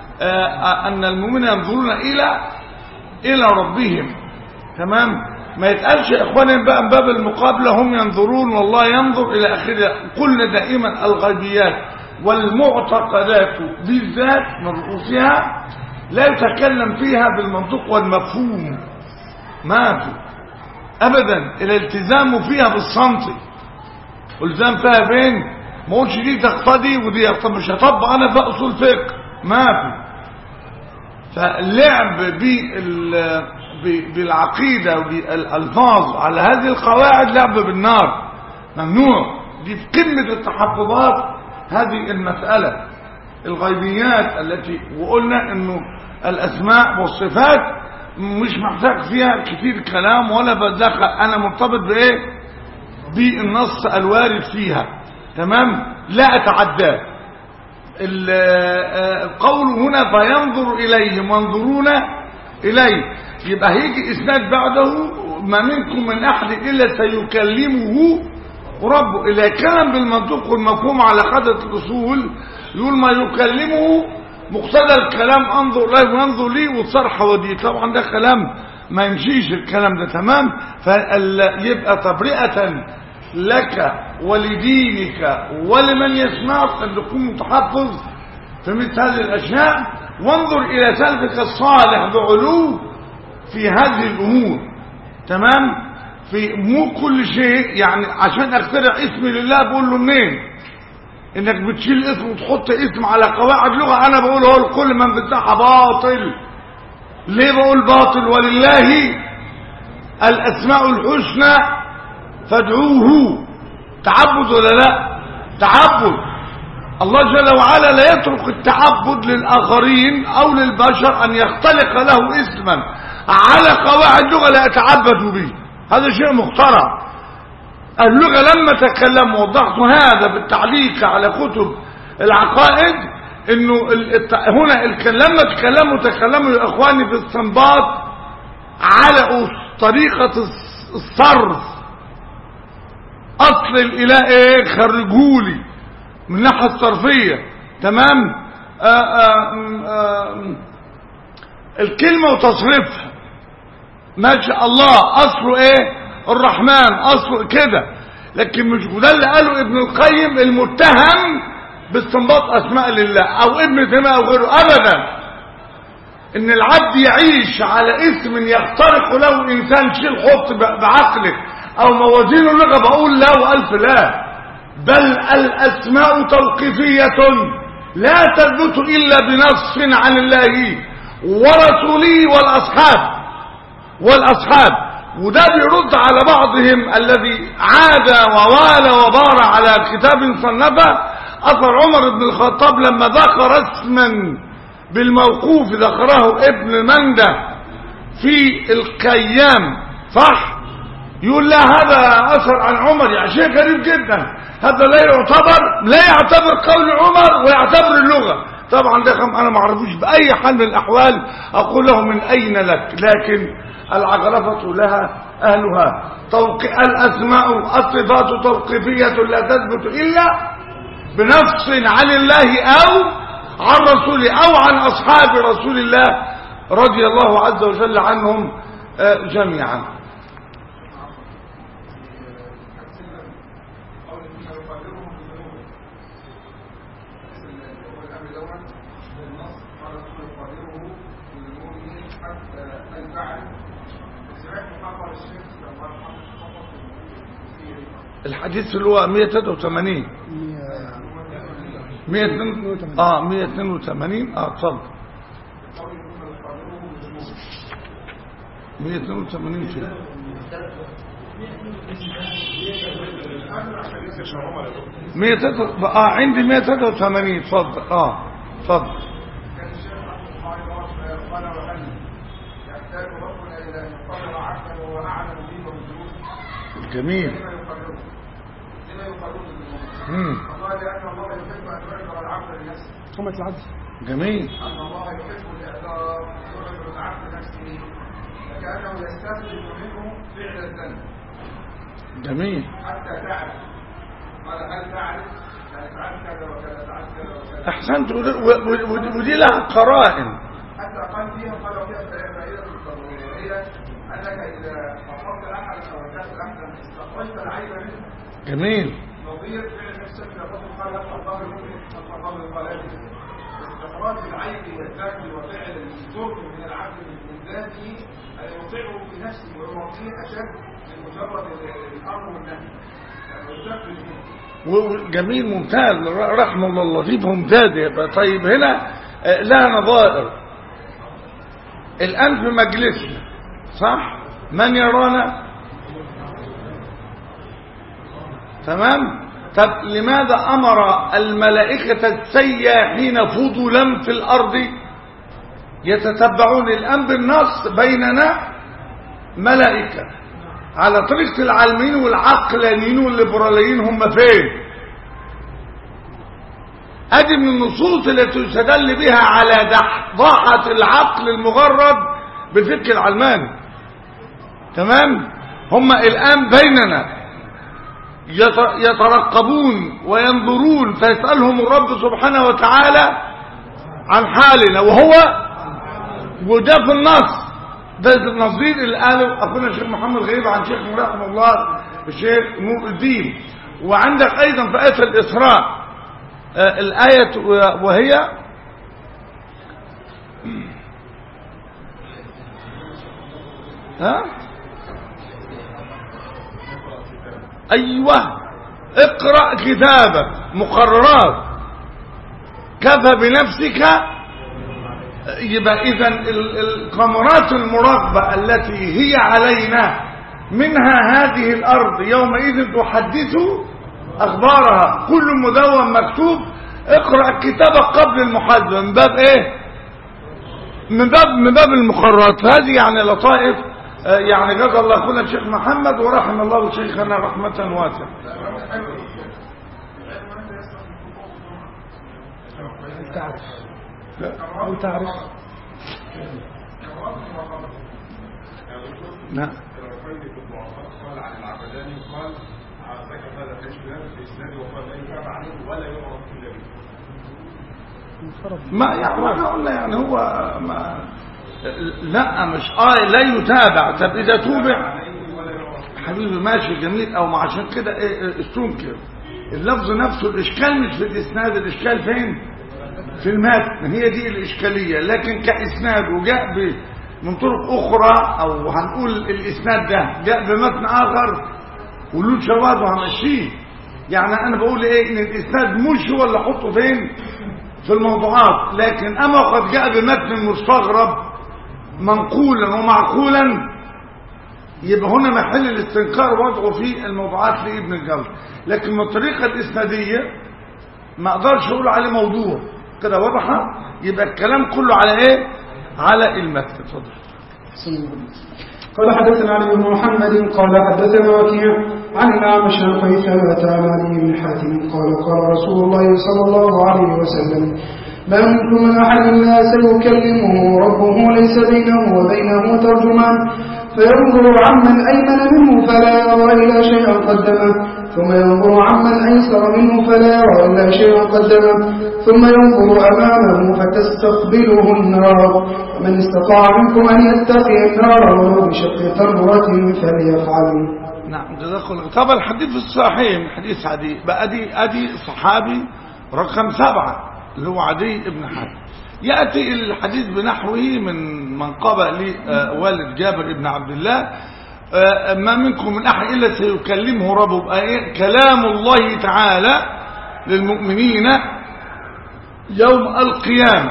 أن المؤمنين ينظرون إلى إلى ربهم تمام ما يتقالش يا إخواني بقى من باب المقابلة هم ينظرون والله ينظر إلى آخره قلنا دائما الغيبيات والمعتقدات بالذات من رؤوسها لا يتكلم فيها بالمنطق والمفهوم ما في ابدا الالتزام فيها بالصمت الزام فيها فين ما قلتش دي تقتضي ودي طب مش هطبق انا في اصول فقه ما في فاللعب بال بالعقيده وبالالفاظ على هذه القواعد لعب بالنار ممنوع دي في قمه التحفظات هذه المساله الغيبيات التي وقلنا انه الاسماء والصفات مش محتاج فيها كتير كلام ولا بدخل انا مرتبط بايه بالنص الوارد فيها تمام لا اتعداه القول هنا فينظر اليهم وانظرون اليه يبقى هيجي اسناد بعده ما منكم من احد الا سيكلمه ربه اذا كان بالمنطق والمفهوم على قدر الاصول يقول ما يكلمه مقتضى الكلام انظر له وينظر لي وتصار حوادي طبعا ده كلام ما يمشيش الكلام ده تمام فيبقى تبرئة لك ولدينك ولمن يسمعك أن تكون متحفظ في مثل هذه الأشياء وانظر إلى سلفك الصالح بعلو في هذه الأمور تمام في مو كل شيء يعني عشان اخترع اسم لله بقول له منين انك بتشيل اسم وتحط اسم على قواعد لغة انا بقول هو لكل من بتاعها باطل ليه بقول باطل ولله الاسماء الحسنى فادعوه تعبد ولا لا تعبد الله جل وعلا لا يترك التعبد للآخرين أو للبشر أن يختلق له اسما على قواعد لغة لا يتعبدوا به هذا شيء مخترع اللغة لما تكلم وضحت هذا بالتعليق على كتب العقائد انه الت... هنا الك... لما تكلموا تكلموا يا اخواني في استنباط على طريقة الصرف اصل الاله ايه خرجولي من الناحية الصرفية تمام آآ آآ الكلمة وتصريفها ما شاء الله اصله ايه الرحمن اصله كده لكن مش ده اللي قاله ابن القيم المتهم باستنباط اسماء لله او ابن تيميه او غيره ابدا ان العبد يعيش على اسم يخترق له انسان شيل حط بعقلك او موازين اللغه بقول لا والف لا بل الاسماء توقيفيه لا تثبت الا بنص عن الله ورسوله والاصحاب والاصحاب وده بيرد على بعضهم الذي عاد ووالى وبار على كتاب صنفه اثر عمر بن الخطاب لما ذكر اسما بالموقوف ذكره ابن منده في القيام صح يقول لا هذا اثر عن عمر يعني شيء غريب جدا هذا لا يعتبر لا يعتبر قول عمر ويعتبر اللغه طبعا ده انا ما اعرفوش باي حال من الاحوال اقول له من اين لك لكن العجرفة لها أهلها توق... الأسماء الصفات توقيفية لا تثبت إلا بنص عن الله أو عن رسوله أو عن أصحاب رسول الله رضي الله عز وجل عنهم جميعا الحديث اللي هو 183 182 اه 182 اه اتفضل 182 فين مية اه عندي 183 اتفضل اه اتفضل جميل امم ثم العدل جميل أن الله يحب الإعذار يعذر العبد نفسه فكأنه يستسلم منه فعل الذنب جميل حتى تعرف قال هل تعرف يعني فعلت كذا وكذا فعلت كذا وكذا احسنت ودي- ودي ودي- ودي لها قرائن حتى قال فيها قال فيها فائدة ضرورية وهي أنك إذا أصبت أحد أو وجدت أحدا استخرجت العيب منه جميل نظير فعل نفسك إذا الرجل قال هل الله المؤمن هل الله القلائل استخراج العيب والذنب وفعل الظلم من العبد من ذاته أن يطيعه في نفسه ويعطيه أشد من مجرد الأمر والنهي يعني يستخرج منه و- و- جميل ممتاز ر- رحم الله اللطيف ممتاز يبقى طيب هنا آه، لها نظائر الآن في مجلسنا صح من يرانا تمام طب لماذا أمر الملائكة السياحين فضلا في الأرض يتتبعون الآن بالنص بيننا ملائكة على طريقة العلمين والعقلانيين والليبراليين هم فين ادي من النصوص التي يستدل بها على ضحضاحة العقل المجرد بالفكر العلماني تمام هم الان بيننا يت- يترقبون وينظرون فيسألهم الرب سبحانه وتعالى عن حالنا وهو وده في النص ده النظير اللي قاله اخونا الشيخ محمد غريب عن شيخ رحمه الله الشيخ نور الدين وعندك ايضا في ايه الاسراء آه، الايه وهي ها ايوه اقرا كتابك مقررات كفى بنفسك يبقى اذا القمرات المراقبة التي هي علينا منها هذه الارض يومئذ تحدث اخبارها كل مدون مكتوب اقرأ كتابك قبل المحاسبة من باب ايه من باب من باب المقررات هذه يعني لطائف آه، يعني جزا الله اخونا الشيخ محمد ورحم الله شيخنا رحمة واسعة تعرف أو تعرف نعم قال عن العبداني قال ذكر هذا الحديث في اسناده وقال لا يتابع عنه ولا يعرف الا به انفرد ما يعني ما احنا قلنا يعني هو ما لا مش اه لا يتابع طب اذا توبع حبيبي ماشي جميل او ما عشان كده ايه إيه، استنكر اللفظ نفسه الاشكال مش في الاسناد الاشكال فين في المتن هي دي الاشكاليه لكن كاسناد وجاء ب من طرق اخرى او هنقول الاسناد ده جاء بمتن اخر وله شواذ وهمشيه يعني انا بقول ايه ان الاسناد مش هو اللي احطه فين في الموضوعات لكن اما قد جاء بمتن مستغرب منقولا ومعقولا يبقى هنا محل الاستنكار وضعه في الموضوعات لابن الجوزي لكن من الطريقه الاسناديه ما اقدرش اقول عليه موضوع كده واضحه يبقى الكلام كله على ايه على المتن اتفضل قال حدثنا علي بن محمد قال حدثنا وكيع عن الأعمش عن قيثمة عن علي بن حاتم قال قال رسول الله صلى الله عليه وسلم ما منكم من أحد لا سيكلمه ربه ليس بينه وبينه ترجمان فينظر عمن أيمن منه فلا يرى إلا شيئا قدمه ثم ينظر عمن أيسر منه فلا يرى إلا شيئا قدمه ثم ينظر أمامه فتستقبله النار ومن استطاع منكم أن يتقي النار ولو بشق تمرة فليفعل نعم جزاك الله طب الحديث الصحيح حديث عدي بقى ادي ادي صحابي رقم سبعة اللي هو عدي ابن حاتم يأتي الحديث بنحوه من منقبة لوالد جابر ابن عبد الله آه، ما منكم من أحد إلا سيكلمه ربه بقى إيه؟ كلام الله تعالى للمؤمنين يوم القيامة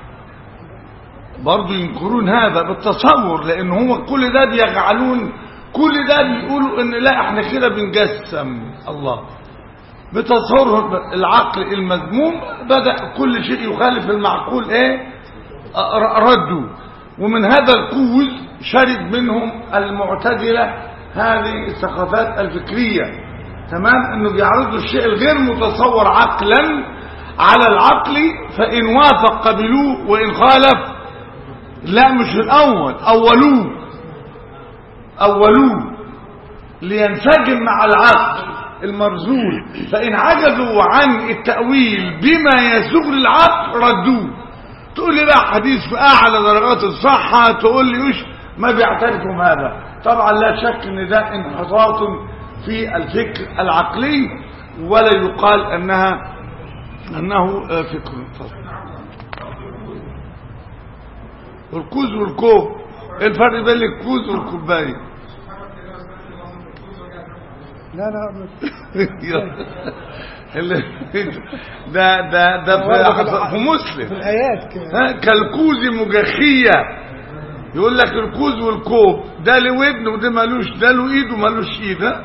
برضو ينكرون هذا بالتصور لأن هو كل ده بيجعلون كل ده بيقولوا ان لا احنا كده بنجسم الله بتصور العقل المذموم بدأ كل شيء يخالف المعقول ايه ر- ردوا ومن هذا الكوز شرد منهم المعتزلة هذه الثقافات الفكرية تمام انه بيعرضوا الشيء الغير متصور عقلا على العقل فان وافق قبلوه وان خالف لا مش الاول اولوه أولوه لينسجم مع العقل المرزول فإن عجزوا عن التأويل بما يسوغ للعقل ردوه تقول لي بقى حديث في أعلى درجات الصحة تقول لي وش ما بيعترفوا هذا طبعا لا شك ان ده انحطاط في الفكر العقلي ولا يقال انها انه آه، فكر طبعا. الكوز والكوب ايه الفرق بين الكوز والكوبايه لا لا اللي- ده ده ده في, في في مسلم الآيات كده ها كالكوز مجخية يقول لك الكوز والكوب ده له ودن وده مالوش ده له ايد ومالوش ايد ها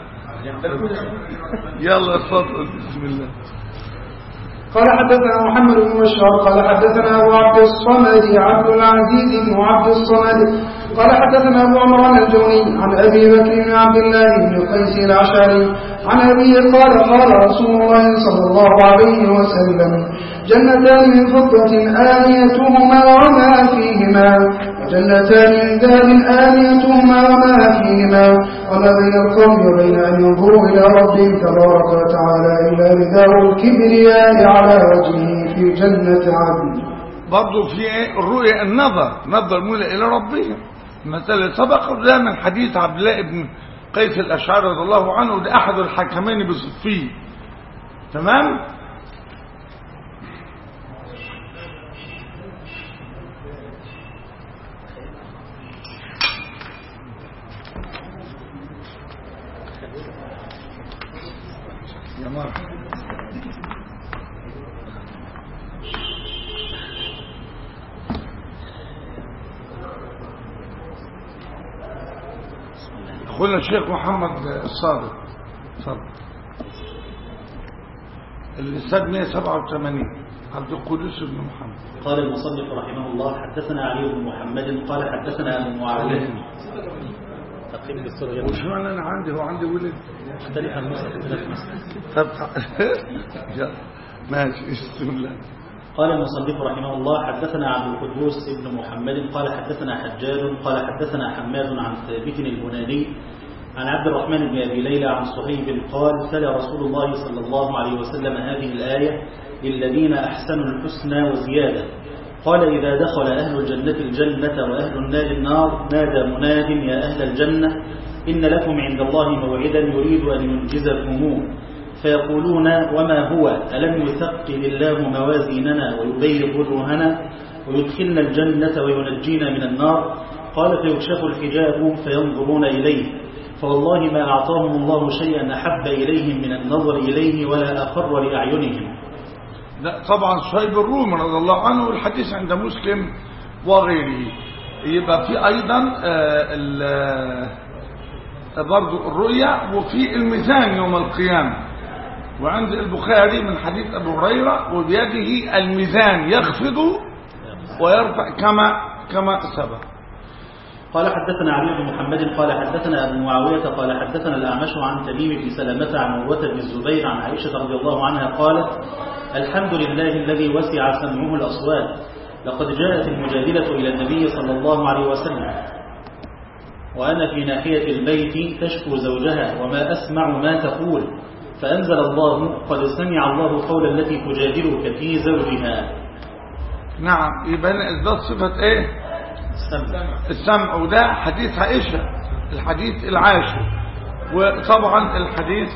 يلا اتفضل بسم الله قال حدثنا محمد بن بشار قال حدثنا ابو عبد الصمد عبد العزيز بن عبد الصمد قال حدثنا ابو عمران الجوني عن ابي بكر بن عبد الله بن قيس العشعري عن ابيه قال قال رسول الله صلى الله عليه وسلم جنتان من فضة آنيتهما وما فيهما وجنتان من ذهب آنيتهما وما فيهما وما بين القوم وبين أن ينظروا إلى ربهم تبارك وتعالى إلا رداء الكبرياء على وجهه في جنة عدن برضه في ايه الرؤية النظر نظر مولى الى ربهم مثلا سبق ده من حديث عبد الله بن قيس الاشعري رضي الله عنه ده احد الحكمين بصفيه تمام يا مرحبا اخونا الشيخ محمد الصادق اتفضل الاستاذ 187 عبد القدوس بن محمد قال المصنف رحمه الله حدثنا علي بن محمد قال حدثنا ابو معاويه تقييم بالسرعه وش معنى انا عندي هو عندي ولد مختلف عن نسخ اختلاف نسخ طب يلا. ماشي بسم الله قال المصنف رحمه الله حدثنا عبد القدوس بن محمد قال حدثنا حجاج قال حدثنا حماد عن ثابت البناني عن عبد الرحمن بن ابي ليلى عن صهيب قال تلا رسول الله صلى الله عليه وسلم هذه الايه للذين احسنوا الحسنى وزياده قال اذا دخل اهل الجنه الجنه واهل النار النار نادى مناد يا اهل الجنه ان لكم عند الله موعدا يريد ان ينجزكموه فيقولون وما هو ألم يثقل الله موازيننا ويبيض وجوهنا ويدخلنا الجنة وينجينا من النار قال فيكشف الحجاب فينظرون إليه فوالله ما أعطاهم الله شيئا أحب إليهم من النظر إليه ولا أقر لأعينهم لا طبعا صهيب الرومي رضي الله عنه والحديث عند مسلم وغيره يبقى في ايضا آه، ال- آه، برضو الرؤيا وفي الميزان يوم القيامة وعند البخاري من حديث ابو هريرة وبيده الميزان يخفض ويرفع كما كما سبق قال حدثنا علي بن محمد قال حدثنا أبو معاوية قال حدثنا الأعمش عن تميم بن سلمة عن عروة بن الزبير عن عائشة رضي الله عنها قالت الحمد لله الذي وسع سمعه الأصوات لقد جاءت المجادلة إلى النبي صلى الله عليه وسلم وأنا في ناحية البيت تشكو زوجها وما أسمع ما تقول فأنزل الله قد سمع الله قول التي تجادلك في زوجها نعم يبقى هنا اثبات صفة ايه السمع السمع وده حديث عائشة الحديث العاشر وطبعا الحديث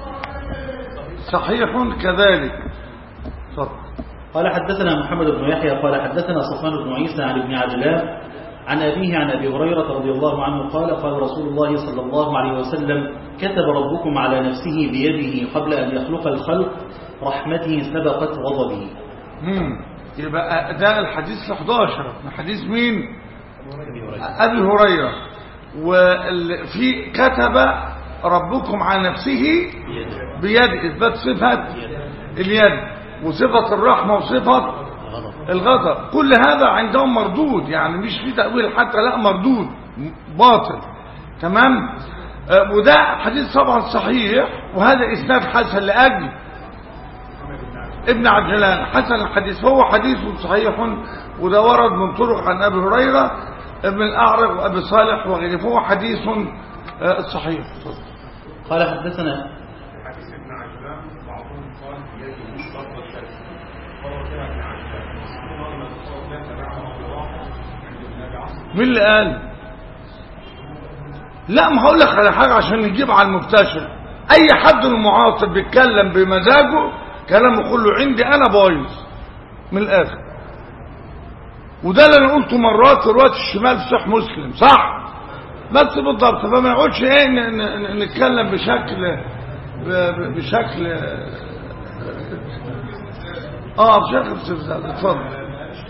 صحيح كذلك اتفضل قال حدثنا محمد بن يحيى قال حدثنا صفوان بن عيسى عن ابن عجلان عن أبيه عن أبي هريرة رضي الله عنه قال قال رسول الله صلى الله عليه وسلم كتب ربكم على نفسه بيده قبل أن يخلق الخلق رحمته سبقت غضبه مم. يبقى ده الحديث ال 11 من حديث مين ابي هريره وفي كتب ربكم على نفسه بيده بيد اثبات صفه اليد وصفه الرحمه وصفه غضب الغضب كل هذا عندهم مردود يعني مش في تأويل حتى لا مردود باطل تمام آه، وده حديث طبعا صحيح وهذا إسناد حسن لأجل ابن عجلان حسن الحديث هو حديث صحيح وده ورد من طرق عن أبي هريرة ابن الأعرج وأبي صالح وغيره فهو حديث آه، صحيح قال حدثنا حديث ابن عجلان بعضهم قال بيده ضرب الشرك قال فيها ابن عجلان ثم لما تصور لا تبعه الله عند النبي عصر مين اللي قال لا ما هقول لك على حاجه عشان نجيب على المبتشر اي حد المعاصر بيتكلم بمزاجه كلامه كله عندي انا بايظ من الاخر وده اللي انا قلته مرات في روايه الشمال في صحيح مسلم صح بس بالضبط فما يقعدش ايه ن- ن- ن- نتكلم بشكل ب- ب- بشكل اه بشكل استفزاز اتفضل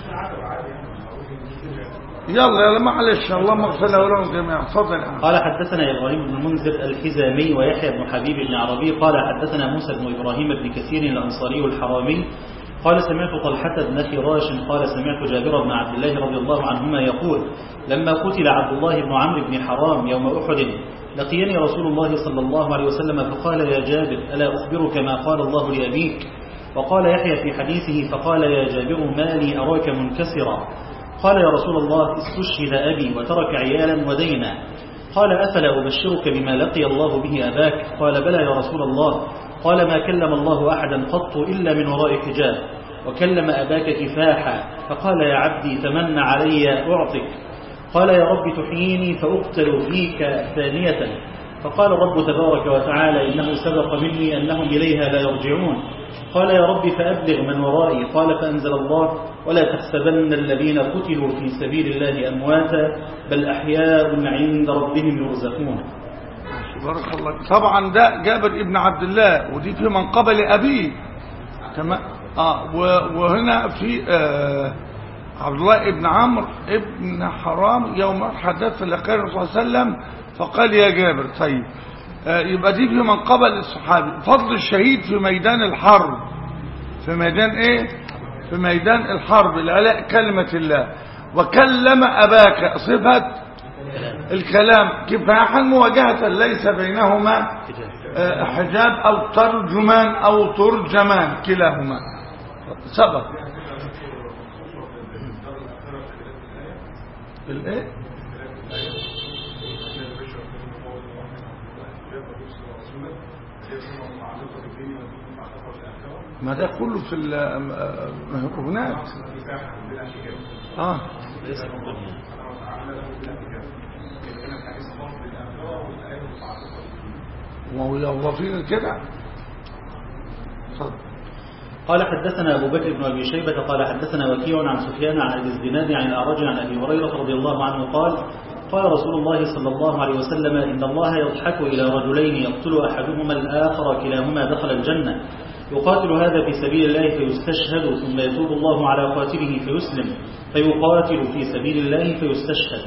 يلا يلا معلش اللهم اغفر له ولهم جميعا اتفضل يا عم. قال حدثنا إبراهيم بن المنذر الحزامي ويحيى بن حبيب بن عربي قال حدثنا موسى بن إبراهيم بن كثير الأنصاري الحرامي قال سمعت طلحة بن فراش قال سمعت جابر بن عبد الله رضي الله عنهما يقول لما قتل عبد الله بن عمرو بن حرام يوم أحد لقيني رسول الله صلى الله عليه وسلم فقال يا جابر ألا أخبرك ما قال الله لأبيك وقال يحيى في حديثه فقال يا جابر ما لي أراك منكسرا قال يا رسول الله استشهد أبي وترك عيالا ودينا قال أفلا أبشرك بما لقي الله به أباك قال بلى يا رسول الله قال ما كلم الله أحدا قط إلا من وراء حجاب وكلم أباك كفاحا فقال يا عبدي تمنى علي أعطك قال يا رب تحييني فأقتل فيك ثانية فقال الرب تبارك وتعالى إنه سبق مني أنهم إليها لا يرجعون قال يا رب فأبلغ من ورائي قال فأنزل الله ولا تحسبن الذين قتلوا في سبيل الله أمواتا بل أحياء عند ربهم يرزقون بارك الله طبعا ده جابر ابن عبد الله ودي في منقبة لأبيه تمام اه و- وهنا في آه عبد الله ابن عمرو ابن حرام يوم حدث لقاء الرسول صلى الله عليه وسلم فقال يا جابر طيب آه يبقى دي في منقبة للصحابي فضل الشهيد في ميدان الحرب في ميدان ايه في ميدان الحرب العلاء كلمة الله وكلم أباك صفة الكلام كفاحا مواجهة ليس بينهما آه، حجاب أو ترجمان أو ترجمان كلاهما سبق الايه ما ده كله في الهرمونات اه ليس في الدنيا وهو هو في كده اتفضل. قال حدثنا أبو بكر بن أبي شيبة قال حدثنا وكيع عن سفيان عن أبي الزناد عن الأعرج عن أبي هريرة رضي الله عنه قال قال رسول الله صلى الله عليه وسلم إن الله يضحك إلى رجلين يقتل أحدهما الآخر كلاهما دخل الجنة يقاتل هذا في سبيل الله فيستشهد ثم يتوب الله على قاتله فيسلم فيقاتل في سبيل الله فيستشهد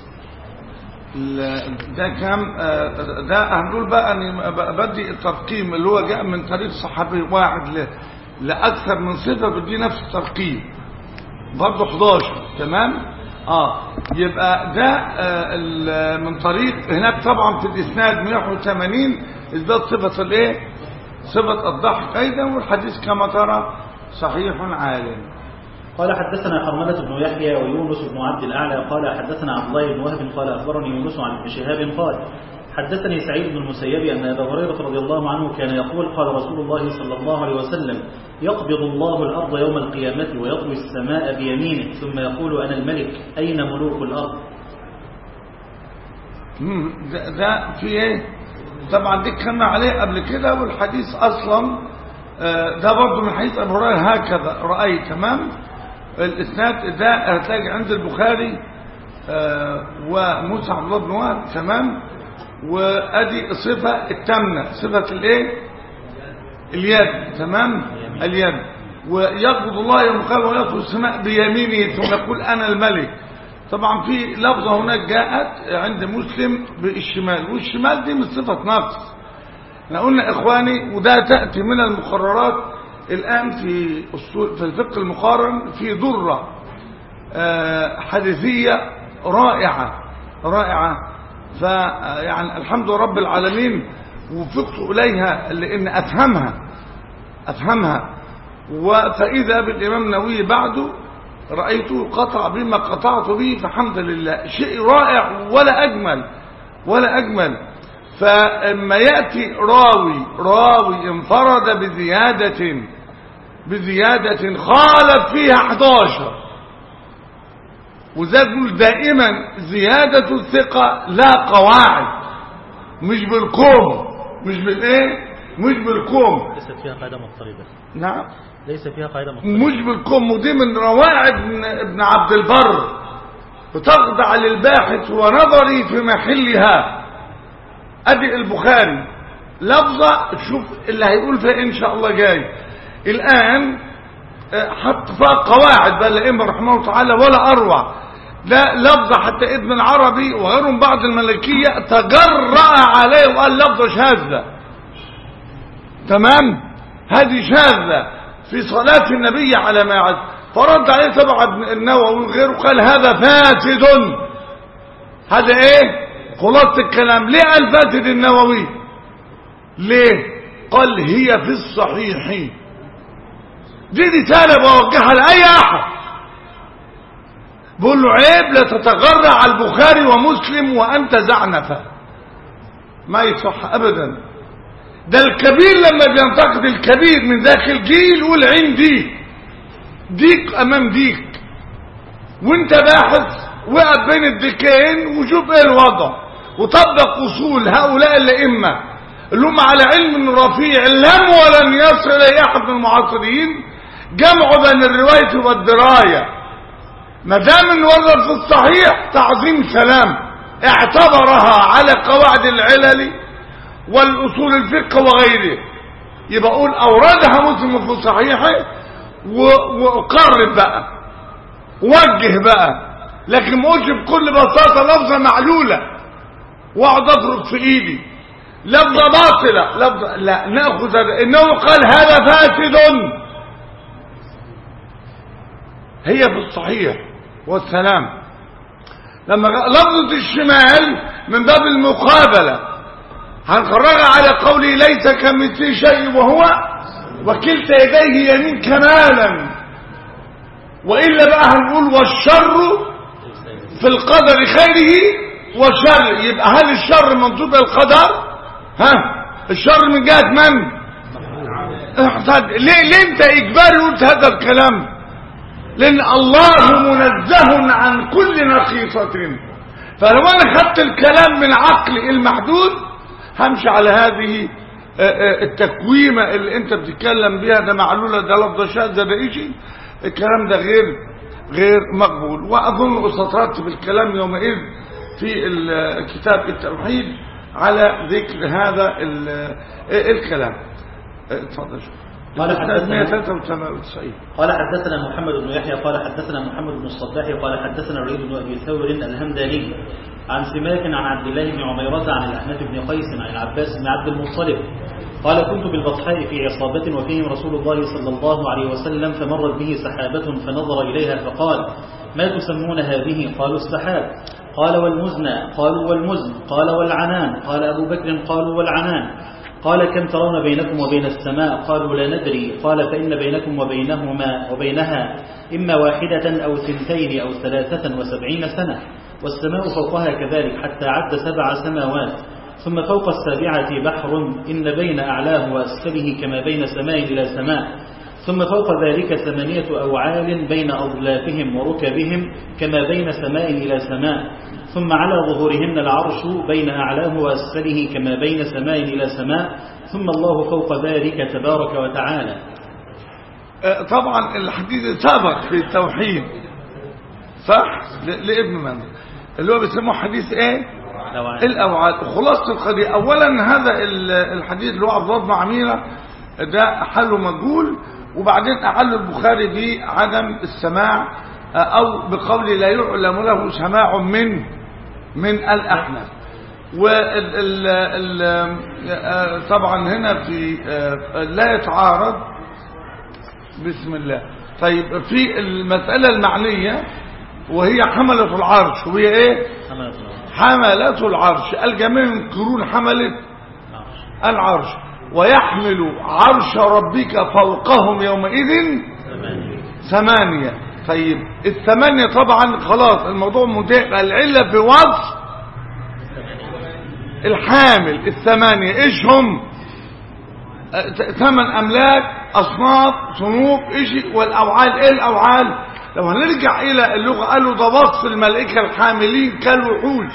ال- ده كام آه، ده هنقول بقى اني ب- بدي الترقيم اللي هو جاء من طريق صحابي واحد ل- لاكثر من صفه بدي نفس الترقيم برضه 11 تمام اه يبقى ده آه، ال- من طريق هناك طبعا في الاسناد 180 اثبات صفه الايه صفه الضحك ايضا والحديث كما ترى صحيح عالم قال حدثنا حرملة بن يحيى ويونس بن عبد الأعلى قال حدثنا عبد الله بن وهب قال أخبرني يونس عن ابن شهاب قال حدثني سعيد بن المسيب أن أبا هريرة رضي الله عنه كان يقول قال رسول الله صلى الله عليه وسلم يقبض الله الأرض يوم القيامة ويطوي السماء بيمينه ثم يقول أنا الملك أين ملوك الأرض مم، ده, ده في ايه طبعا دي اتكلمنا عليه قبل كده والحديث اصلا آه، ده برضه من حديث ابو هريره هكذا رايت تمام الاسناد ده هتلاقي عند البخاري آه، وموسى عبد الله بن وهب تمام وادي صفه التامنه صفه الايه اليد تمام اليد ويقبض الله يوم القيامه ويطوي السماء بيمينه ثم يقول انا الملك طبعا في لفظه هناك جاءت عند مسلم بالشمال والشمال دي من صفه نقص احنا قلنا اخواني وده تاتي من المقررات الان في أسطول- في الفقه المقارن في ذره آه، حديثيه رائعه رائعه فيعني الحمد لله رب العالمين وفقت اليها لان افهمها افهمها و- فاذا بالامام النووي بعده رايته قطع بما قطعت به فحمد لله شيء رائع ولا اجمل ولا اجمل فاما ياتي راوي راوي انفرد بزياده بزياده خالف فيها 11 وزاد نقول دائما زياده الثقه لا قواعد مش بالكوم مش بالايه مش بالكوم ليست فيها قاعدة مضطربة نعم ليس فيها قاعدة مضطربة مش بالكم ودي من روائع ابن, ابن عبد البر بتخضع للباحث ونظري في محلها ادي البخاري لفظة شوف اللي هيقول فيها ان شاء الله جاي الان آه، حط فيها قواعد بقى الائمه رحمه الله تعالى ولا اروع لا لفظة حتى ابن العربي وغيرهم بعض الملكية تجرأ عليه وقال لفظة شاذة تمام هذه شاذة في صلاة النبي على ما عد فرد عليه طبعا ابن النووي وغيره قال هذا فاسد هذا ايه خلاصة الكلام ليه قال فاسد النووي ليه قال هي في الصحيح دي رسالة بوجهها لأي أحد بقول له عيب لا تتغرى على البخاري ومسلم وأنت زعنفة ما يصح أبدا ده الكبير لما بينتقد الكبير من داخل جيل يقول عين ديك ديك أمام ديك وانت باحث وقف بين الديكين وشوف ايه الوضع وطبق اصول هؤلاء الائمه اللي هم على علم رفيع لم ولن يصل الى احد من المعاصرين جمعوا بين الروايه والدرايه ما دام انولد في الصحيح تعظيم سلام اعتبرها على قواعد العلل والاصول الفقه وغيره يبقى اقول اوردها مسلم في صحيحه وقرب بقى وجه بقى لكن ما اقولش بكل بساطه لفظه معلوله واقعد اضرب في ايدي لفظه باطله لفظه لا ناخذ هذا انه قال هذا فاسد هي في الصحيح والسلام لما لفظه الشمال من باب المقابله هنخرجها على قولي ليس كمثله شيء وهو وكلتا يديه يمين كمالا وإلا بقى هنقول والشر في القدر خيره وشر يبقى هل الشر منصوب القدر ها الشر من جهة من احسد ليه ليه انت اجباري قلت هذا الكلام لان الله منزه عن كل نقيصة فلو انا خدت الكلام من عقلي المحدود همشي على هذه التكويمة اللي انت بتتكلم بيها ده معلولة ده لفظ شاذ ده ده ايشي الكلام ده غير غير مقبول واظن سطرت بالكلام يومئذ في كتاب التوحيد على ذكر هذا الكلام اتفضل قال حدثنا 193 قال حدثنا محمد بن يحيى قال حدثنا محمد بن الصباح قال حدثنا الوليد بن ابي ثور الهمداني عن سماك عن عبد الله بن عميرة عن الأحنف بن قيس عن العباس بن عبد المطلب قال كنت بالبطحاء في عصابة وفيهم رسول الله صلى الله عليه وسلم فمرت به سحابة فنظر إليها فقال ما تسمون هذه قالوا السحاب قال والمزنى قالوا والمزن قال والعنان قال أبو بكر قالوا والعنان قال كم ترون بينكم وبين السماء قالوا لا ندري قال فإن بينكم وبينهما وبينها إما واحدة أو ثنتين أو ثلاثة وسبعين سنة والسماء فوقها كذلك حتى عد سبع سماوات ثم فوق السابعة بحر إن بين أعلاه وأسفله كما بين سماء إلى سماء ثم فوق ذلك ثمانية أوعال بين أضلافهم وركبهم كما بين سماء إلى سماء ثم على ظهورهن العرش بين أعلاه وأسفله كما بين سماء إلى سماء ثم الله فوق ذلك تبارك وتعالى طبعا الحديث سابق في التوحيد صح لابن من اللي هو بيسموه حديث ايه الأوعال. الاوعال خلاصه القضيه اولا هذا الحديث اللي هو عبد الله عميره ده حله مجهول وبعدين اعل البخاري بعدم السماع او بقول لا يعلم له سماع من من الاحناف وال ال ال طبعا هنا في لا يتعارض بسم الله طيب في المسألة المعنية وهي حملة العرش وهي ايه حملة العرش. حملة العرش الجميع ينكرون حملة العرش ويحمل عرش ربك فوقهم يومئذ ثمانية. ثمانية طيب الثمانية طبعا خلاص الموضوع منتهي العلة في وصف الحامل الثمانية ايش هم آه، ت- ثمان املاك اصناف صنوف ايش والاوعال ايه الاوعال لو هنرجع الى اللغة قالوا ده وصف الملائكة الحاملين كالوحوش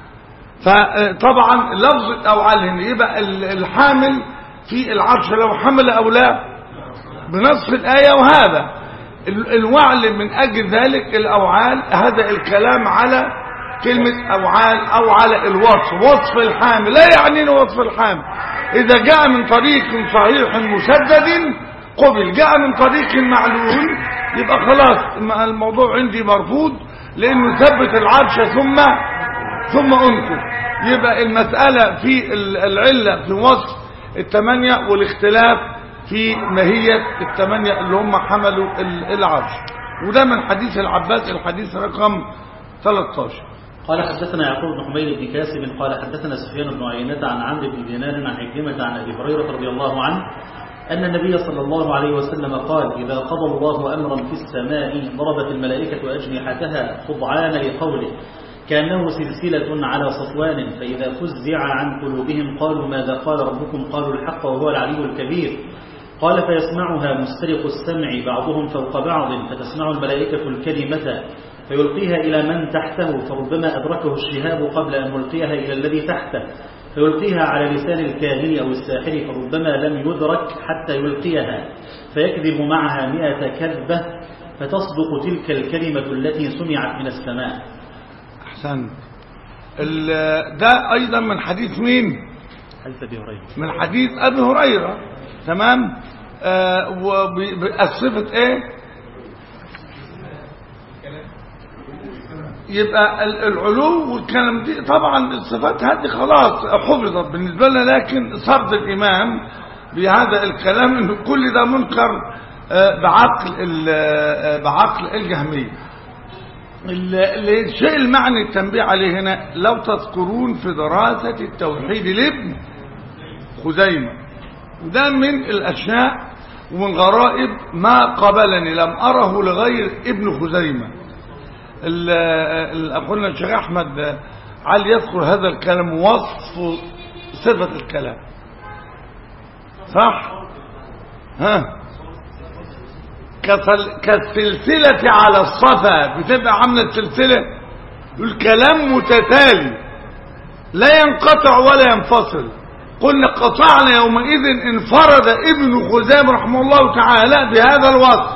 فطبعا لفظ الاوعال هنا يبقى ال- الحامل في العرش لو حمل او لا بنص الآية وهذا ال- الوعل من أجل ذلك الأوعال هذا الكلام على كلمة أوعال أو على الوصف وصف الحامل لا يعني وصف الحامل إذا جاء من طريق صحيح مسدد قبل جاء من طريق معلول يبقى خلاص الم- الموضوع عندي مرفوض لأنه ثبت العرش ثم ثم أنكر يبقى المسألة في ال- العلة في وصف الثمانية والاختلاف في ماهية الثمانية اللي هم حملوا ال- العرش وده من حديث العباس الحديث رقم 13 قال حدثنا يعقوب بن حميد بن كاسب قال حدثنا سفيان بن عيينة عن عمرو بن دينار عن عكرمة عن أبي هريرة رضي الله عنه أن النبي صلى الله عليه وسلم قال إذا قضى الله أمرا في السماء ضربت الملائكة أجنحتها خضعان لقوله كأنه سلسلة على صفوان فإذا فزع عن قلوبهم قالوا ماذا قال ربكم قالوا الحق وهو العلي الكبير قال فيسمعها مسترق السمع بعضهم فوق بعض فتسمع الملائكة الكلمة فيلقيها إلى من تحته فربما أدركه الشهاب قبل أن يلقيها إلى الذي تحته فيلقيها على لسان الكاهن أو الساحر فربما لم يدرك حتى يلقيها فيكذب معها مئة كذبة فتصدق تلك الكلمة التي سمعت من السماء أحسنت ال- ده أيضا من حديث مين حديث أبي هريرة من حديث أبي هريرة تمام آه وبالصفة ايه يبقى ال- العلو والكلام دي طبعا الصفات هذه خلاص حفظت بالنسبة لنا لكن سرد الإمام بهذا الكلام ان كل ده منكر آه، بعقل ال- آه، بعقل الجهمية ال- ال- الشيء المعني التنبيه عليه هنا لو تذكرون في دراسة التوحيد لابن خزيمة وده من الأشياء ومن غرائب ما قبلني لم أره لغير ابن خزيمة ال- ال- أخونا الشيخ أحمد علي يذكر هذا الكلام وصف صفة الكلام صح ها كسل- كالسلسلة على الصفا بتبقى عاملة السلسلة الكلام متتالي لا ينقطع ولا ينفصل قلنا قطعنا يومئذ انفرد ابن خزام رحمه الله تعالى بهذا الوصف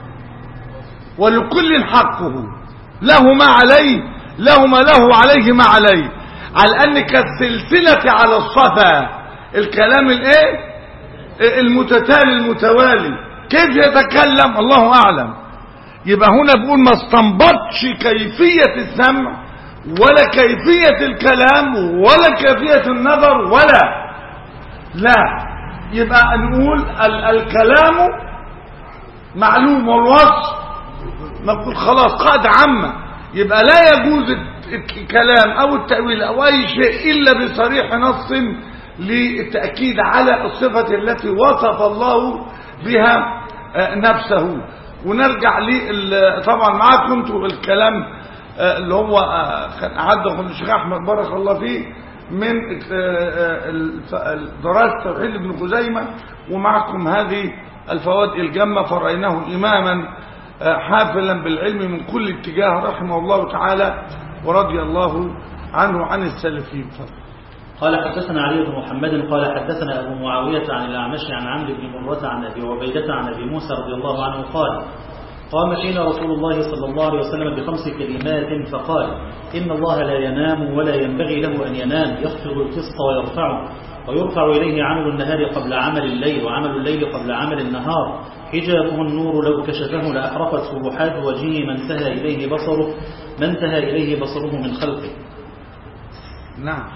ولكل حقه له ما عليه له ما له عليه ما عليه على ان كالسلسلة على الصفا الكلام الايه المتتالي المتوالي كيف يتكلم الله اعلم يبقى هنا بقول ما استنبطش كيفية السمع ولا كيفية الكلام ولا كيفية النظر ولا لا يبقى نقول ال الكلام معلوم والوصف نقول خلاص قاعدة عامة يبقى لا يجوز الكلام او التأويل او اي شيء الا بصريح نص للتأكيد على الصفة التي وصف الله بها آه، نفسه ونرجع لي طبعا معاكم انتوا الكلام آه، اللي هو آه، كان أعده الشيخ أحمد بارك الله فيه من آه، آه، الف- دراسة توحيد ابن خزيمة ومعكم هذه الفوائد الجمة فرأيناه إماما آه، حافلا بالعلم من كل اتجاه رحمه الله تعالى ورضي الله عنه عن السلفين فضل. قال حدثنا علي بن محمد قال حدثنا أبو معاوية عن الأعمش عن عمرو بن مرة عن أبي عبيدة عن أبي موسى رضي الله عنه قال قام فينا رسول الله صلى الله عليه وسلم بخمس كلمات فقال إن الله لا ينام ولا ينبغي له أن ينام يخفض القسط ويرفعه ويرفع إليه عمل النهار قبل عمل الليل وعمل الليل قبل عمل النهار حجابه النور لو كشفه لأحرقت سبحات وجهه ما انتهى إليه بصره ما انتهى إليه بصره من خلقه نعم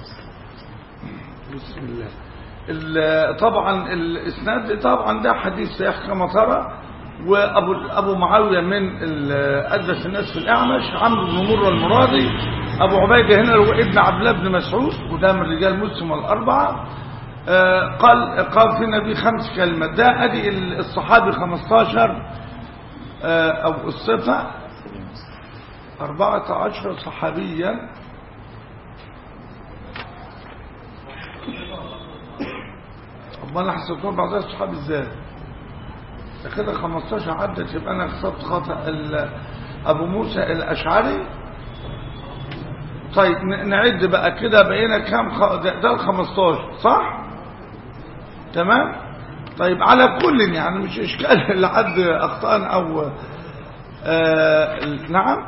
بسم الله ال- طبعا الاسناد طبعا ده حديث سيح كما ترى وابو ابو معاويه من ال- اجلس الناس في الاعمش عمرو بن مره المرادي ابو عبيده هنا هو ابن عبد الله بن مسعود وده من رجال مسلم الاربعه آه، قال قال في النبي خمس كلمات ده ادي ال- الصحابي 15 آه، او الصفه 14 صحابيا طب انا حسبتهم بعض الصحاب ازاي ده كده 15 عدت يبقى انا خسرت خطا ال- ابو موسى الاشعري طيب ن- نعد بقى كده بقينا كام خ... ده, ده ال 15 صح تمام طيب على كل يعني مش اشكال لحد اخطاء او آه نعم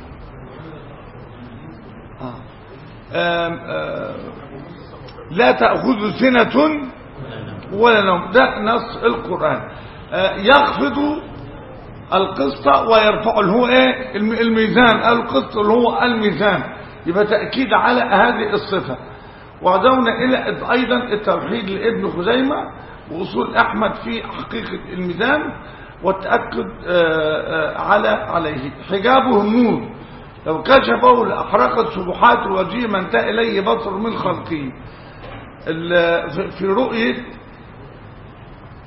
آه. آم، آه لا تأخذ سنة ولا نوم ده نص القرآن آه، يخفض القسط ويرفع اللي هو ايه الم- الميزان القسط اللي هو الميزان يبقى تأكيد على هذه الصفة وعدونا إلى أيضا التوحيد لابن خزيمة وأصول أحمد في حقيقة الميزان والتأكد آه، آه، على عليه حجابه النور لو كشفه لأحرقت سبحات الوجه ما انتهى إليه بصر من خلقه ال- في- في رؤية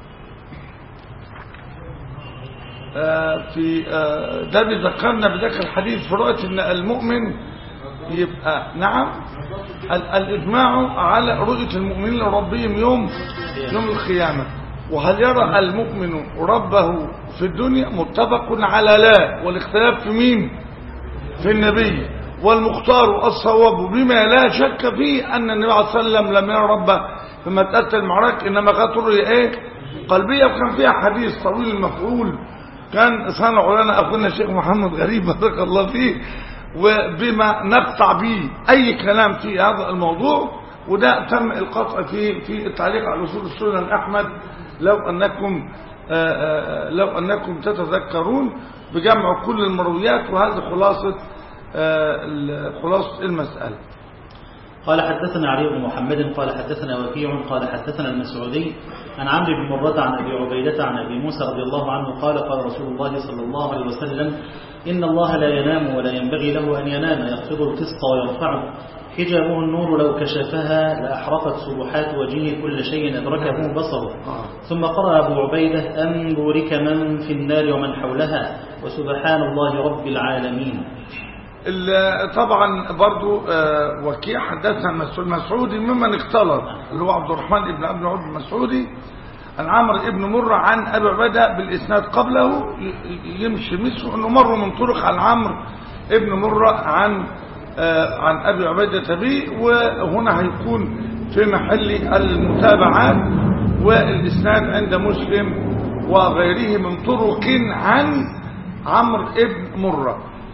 آه، في آه، ده بيذكرنا بذاك الحديث في رؤية ان المؤمن يبقى نعم ال- الإجماع على رؤية المؤمنين لربهم يوم يوم القيامة وهل يرى المؤمن ربه في الدنيا متفق على لا والاختلاف في مين في النبي والمختار الصواب بما لا شك فيه أن النبي عليه الصلاة والسلام لم يرى ربه في مسألة المعركة إنما كانت رؤية إيه قلبية وكان فيها حديث طويل المفعول كان صنع لنا أخونا الشيخ محمد غريب بارك الله فيه وبما نقطع به أي كلام في هذا الموضوع وده تم القطع فيه في التعليق على أصول السنن أحمد لو أنكم آآ آآ لو أنكم تتذكرون بجمع كل المرويات وهذه خلاصة آه، ال- خلاصة المسألة قال حدثنا علي بن محمد قال حدثنا وكيع قال حدثنا المسعودي عن عمرو بن مرة عن أبي عبيدة عن أبي موسى رضي الله عنه قال قال رسول الله صلى الله عليه وسلم إن الله لا ينام ولا ينبغي له أن ينام يخفض القسط ويرفعه حجابه النور لو كشفها لأحرقت سبحات وجهه كل شيء أدركه بصره ثم قرأ أبو عبيدة أن بورك من في النار ومن حولها وسبحان الله رب العالمين ال- طبعا برضو آه، وكيع حدثنا مسعود مسعودي ممن اختلط اللي هو عبد الرحمن بن ابن عبد المسعودي عن عمرو بن مرة عن ابي عبيده بالاسناد قبله ي- ي- يمشي مثله انه مروا من طرق عن عمرو بن مرة عن آه، عن ابي عبيده به وهنا هيكون في محل المتابعات والاسناد عند مسلم وغيره من طرق عن عمرو بن مره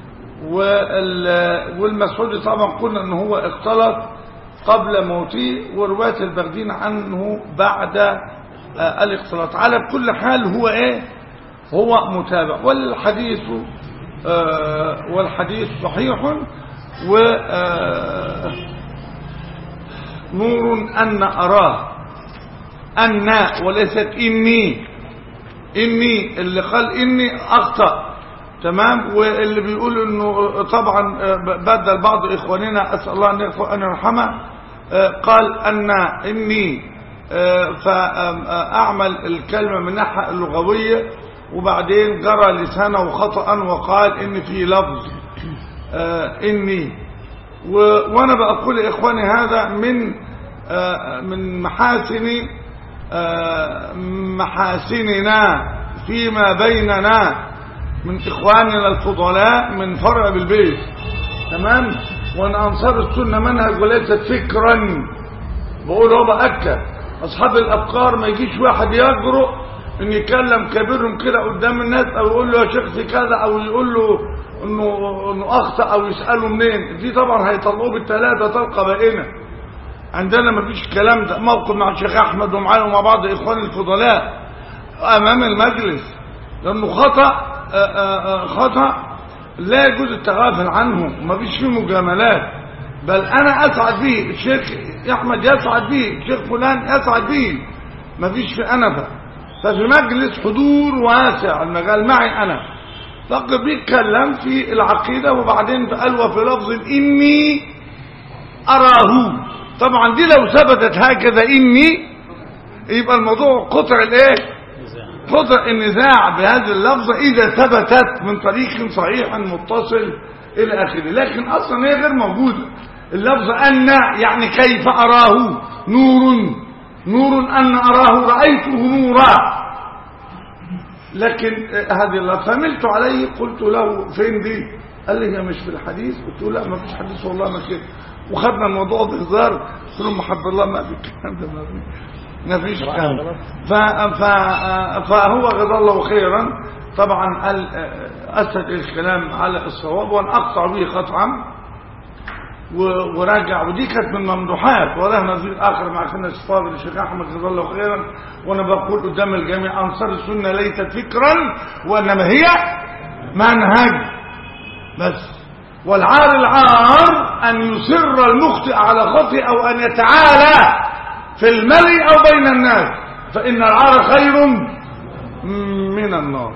وال- والمسعودي طبعا قلنا ان هو اختلط قبل موته ورواية البغدين عنه بعد آه، الاختلاط على كل حال هو ايه هو متابع والحديث آه، والحديث صحيح و آه، نور أن أراه أن وليست إني إني اللي قال إني أخطأ تمام واللي بيقول انه طبعا بدل بعض اخواننا اسال الله ان يغفر ان يرحمه آه، قال ان اني آه، فاعمل الكلمه من الناحيه اللغويه وبعدين جرى لسانه خطا وقال ان في لفظ آه، اني و- وانا بقول لاخواني هذا من آه، من محاسن آه، محاسننا فيما بيننا من إخواننا الفضلاء من فرع بالبيت تمام وأن أنصار السنة منهج وليست فكرا بقول هو بأكد أصحاب الأفكار ما يجيش واحد يجرؤ إن يكلم كبيرهم كده قدام الناس أو يقول له يا شيخ في كذا أو يقول له إنه إنه أخطأ أو يسأله منين دي طبعا هيطلعوه بالثلاثة طلقة بائنة عندنا ما فيش الكلام ده موقف مع الشيخ أحمد ومعايا ومع بعض إخوان الفضلاء أمام المجلس لأنه خطأ آه، آه، آه، خطأ لا يجوز التغافل عنه ما فيش فيه مجاملات بل أنا أسعد به الشيخ أحمد يسعد به الشيخ فلان يسعد به ما فيش في أنفة ففي مجلس حضور واسع المجال معي أنا فقد بيتكلم في العقيدة وبعدين قال وفي لفظ إني أراه طبعا دي لو ثبتت هكذا إني يبقى الموضوع قطع الايه قطع النزاع بهذه اللفظة إذا ثبتت من طريق صحيح متصل إلى آخره لكن أصلا هي غير موجودة اللفظة أن يعني كيف أراه نور نور أن أراه رأيته نورا لكن آه، هذه اللفظة فملت عليه قلت له فين دي قال لي هي مش في الحديث قلت له لا ما فيش حديث والله ما كده وخدنا الموضوع بهزار قلت له محب الله ما في الكلام ده ما في ما فيش كلام ف... ف... فهو جزاه الله خيرا طبعا قال اسد الكلام على الصواب وانا اقطع به قطعا و- وراجع ودي كانت من ممدوحات وله نظير اخر مع اخونا الصفار الشيخ احمد جزاه الله خيرا وانا بقول قدام الجميع انصار السنه ليست فكرا وانما هي منهج بس والعار العار ان يصر المخطئ على خطئ او ان يتعالى في الملء او بين الناس فان العار خير من النار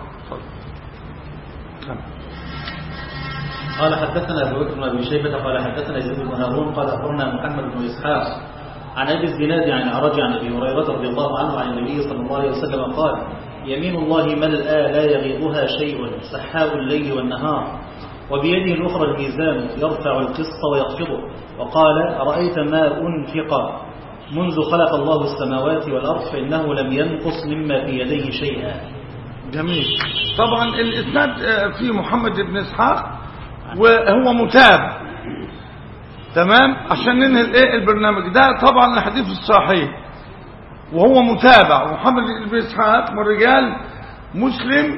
قال حدثنا ابو بكر بن ابي شيبه قال حدثنا يزيد بن هارون قال اخبرنا محمد بن اسحاق عن ابي الزناد عن الاعرج عن ابي هريره رضي الله عنه عن النبي صلى الله عليه وسلم قال يمين الله ملأى لا يغيضها شيء سحاب الليل والنهار وبيده الأخرى الميزان يرفع القسط ويخفضه وقال أرأيت ما أنفق منذ خلق الله السماوات والأرض فإنه لم ينقص مما في يديه شيئا جميل طبعا الاسناد آه، في محمد بن اسحاق وهو متابع تمام عشان ننهي الايه البرنامج ده طبعا الحديث الصحيح وهو متابع محمد بن اسحاق من رجال مسلم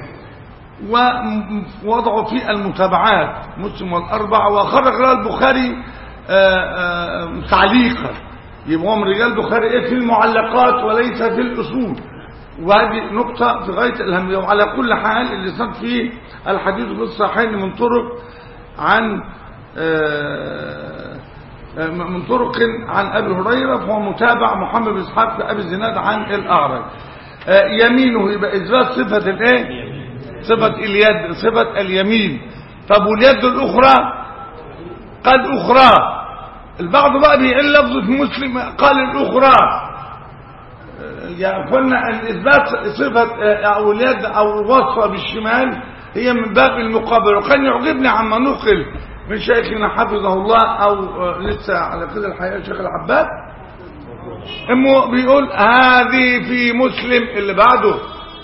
ووضعوا في المتابعات مسلم والاربعه وخرج له البخاري آه، آه، تعليقا يبقى هو من رجال البخاري ايه في المعلقات وليس في الاصول وهذه نقطة في غاية الأهمية وعلى كل حال اللي صار فيه الحديث في الصحيحين من طرق عن آه، آه، من طرق عن أبي هريرة فهو متابع محمد بن إسحاق في أبي الزناد عن الأعرج آه، يمينه يبقى إثبات صفة الإيه؟ صفة اليد صفة اليمين طب واليد الأخرى قد أخرى البعض بقى بيقل لفظة مسلم قال الأخرى يعني قلنا ان اثبات صفه او اليد او وصفه بالشمال هي من باب المقابله وكان يعجبني عما نقل من شيخنا حفظه الله او لسه على كده الحقيقه الشيخ العباد امه بيقول هذه في مسلم اللي بعده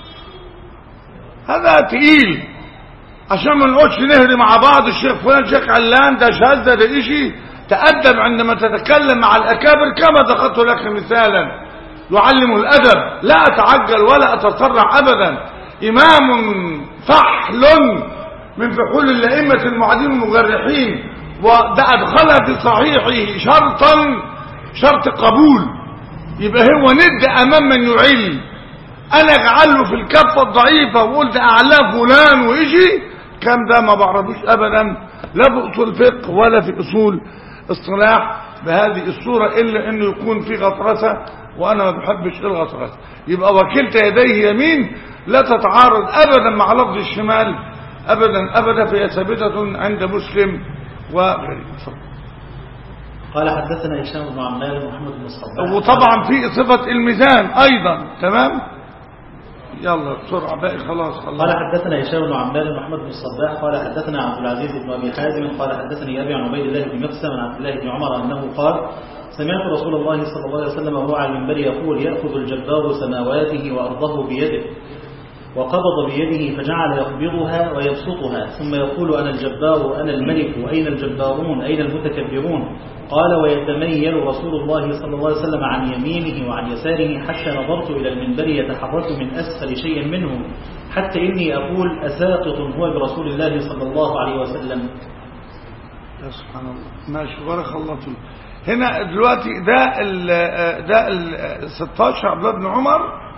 هذا تقيل عشان ما نقعدش نهري مع بعض الشيخ فلان شيخ علان ده شاذ ده ده شيء تأدب عندما تتكلم مع الأكابر كما ذكرت لك مثالا يعلم الأدب لا أتعجل ولا أتسرع أبدا إمام فحل من فحول الأئمة المعادين المجرحين وده أدخلها في صحيحه شرطا شرط قبول يبقى هو ند أمام من يعل أنا أجعله في الكفة الضعيفة وقلت أعلاه فلان وإجي كم ده ما بعرفوش أبدا لا في أصول فقه ولا في أصول اصطلاح بهذه الصورة إلا أنه يكون في غطرسة وأنا ما بحبش الغطرسة يبقى وكلت يديه يمين لا تتعارض أبدا مع لفظ الشمال أبدا أبدا فهي ثابتة عند مسلم وغيره قال حدثنا هشام بن عمار ومحمد بن الصباح وطبعا في صفة الميزان أيضا تمام يلا بسرعة باقي خلاص قال خلاص حدثنا هشام بن عمار ومحمد بن الصباح قال حدثنا عبد العزيز بن ابي حازم قال حدثني ابي عن عبيد الله بن مقسم عن عبد الله بن عمر انه قال سمعت رسول الله صلى الله عليه وسلم وهو على المنبر يقول ياخذ الجبار سماواته وارضه بيده وقبض بيده فجعل يقبضها ويبسطها ثم يقول أنا الجبار أنا الملك وأين الجبارون أين المتكبرون قال ويتميل رسول الله صلى الله عليه وسلم عن يمينه وعن يساره حتى نظرت إلى المنبر يتحرك من أسفل شيء منه حتى إني أقول أساقط هو برسول الله صلى الله عليه وسلم يا سبحان الله ماشي بارك الله فيك هنا دلوقتي ده ال ده ال 16 عبد الله بن عمر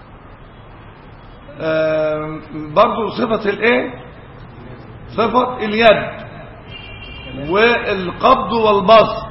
آم، برضو صفة الايه صفة اليد والقبض والبسط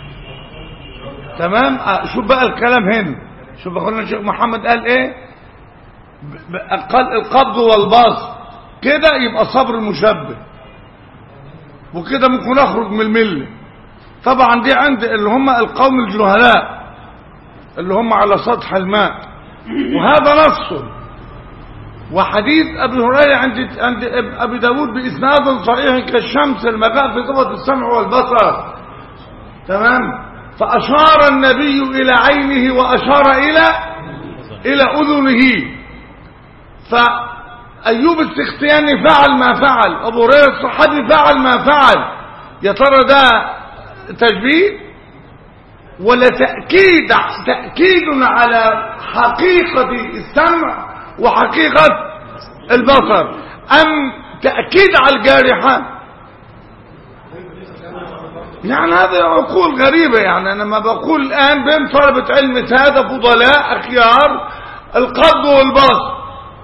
تمام آه، شوف بقى الكلام هنا شوف اخونا الشيخ محمد قال ايه ب- ب- قال القبض والبسط كده يبقى صبر المشبه وكده ممكن اخرج من المله طبعا دي عند اللي هم القوم الجهلاء اللي هم على سطح الماء وهذا نص وحديث ابي هريره عند عند ابي داود باسناد صحيح كالشمس المجاء في صفه السمع والبصر تمام فاشار النبي الى عينه واشار الى الى اذنه فايوب السختياني فعل ما فعل ابو هريره الصحابي فعل ما فعل يا ترى ده تشبيه ولا تأكيد تأكيد على حقيقة السمع وحقيقة البصر أم تأكيد على الجارحة يعني هذه عقول غريبة يعني أنا ما بقول الآن بين طلبة علم سادة فضلاء أخيار القبض والبسط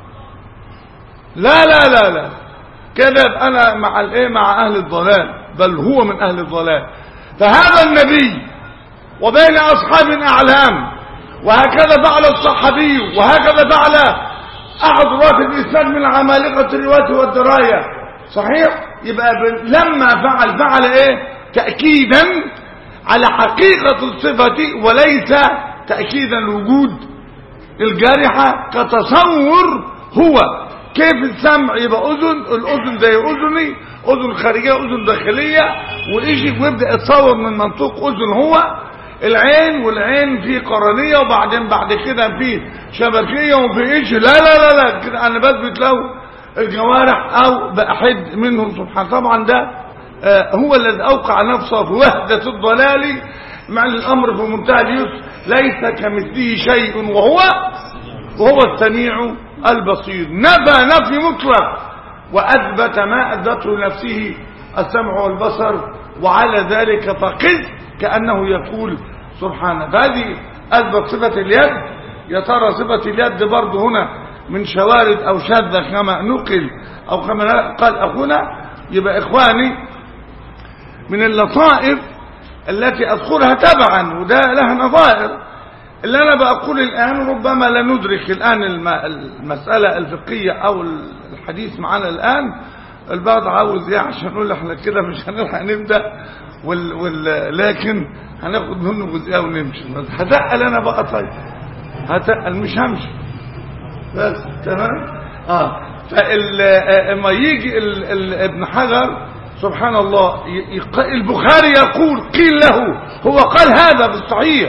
لا لا لا لا كده يبقى أنا مع الإيه مع أهل الضلال بل هو من أهل الضلال فهذا النبي وبين أصحاب أعلام وهكذا فعل الصحابي وهكذا فعل أحد رواة الإسلام من عمالقة الرواية والدراية صحيح يبقى ب- لما فعل فعل إيه تأكيدا على حقيقة الصفة وليس تأكيدا لوجود الجارحة كتصور هو كيف السمع يبقى اذن الاذن زي اذني اذن خارجيه اذن داخليه ويجي ويبدا يتصور من منطوق اذن هو العين والعين في قرنيه وبعدين بعد كده في شبكيه وفي ايش لا لا لا لا كده انا بثبت له الجوارح او باحد منهم سبحانه طبعا ده آه، هو الذي اوقع نفسه في وحده الضلال مع الامر في منتهى اليسر ليس كمثله شيء وهو وهو السميع البصير نفى نفي مطلق وأثبت ما أثبته لنفسه السمع والبصر وعلى ذلك فقس كأنه يقول سبحانه فهذه أثبت صفة اليد يا ترى صفة اليد برضه هنا من شوارد أو شاذة كما نقل أو كما قال أخونا يبقى إخواني من اللطائف التي أذكرها تبعا وده لها نظائر اللي أنا بقول الآن ربما لا ندرك الآن الم- المسألة الفقهية أو الحديث معنا الآن البعض عاوز ايه عشان نقول احنا كده مش هنلحق نبدأ وال وال لكن هناخد منه جزئية ونمشي بس هتقل أنا بقى طيب هتقل مش همشي بس تمام اه فال آه، اما يجي ال ال ابن حجر سبحان الله ي- يق- البخاري يقول قيل له هو قال هذا بالصحيح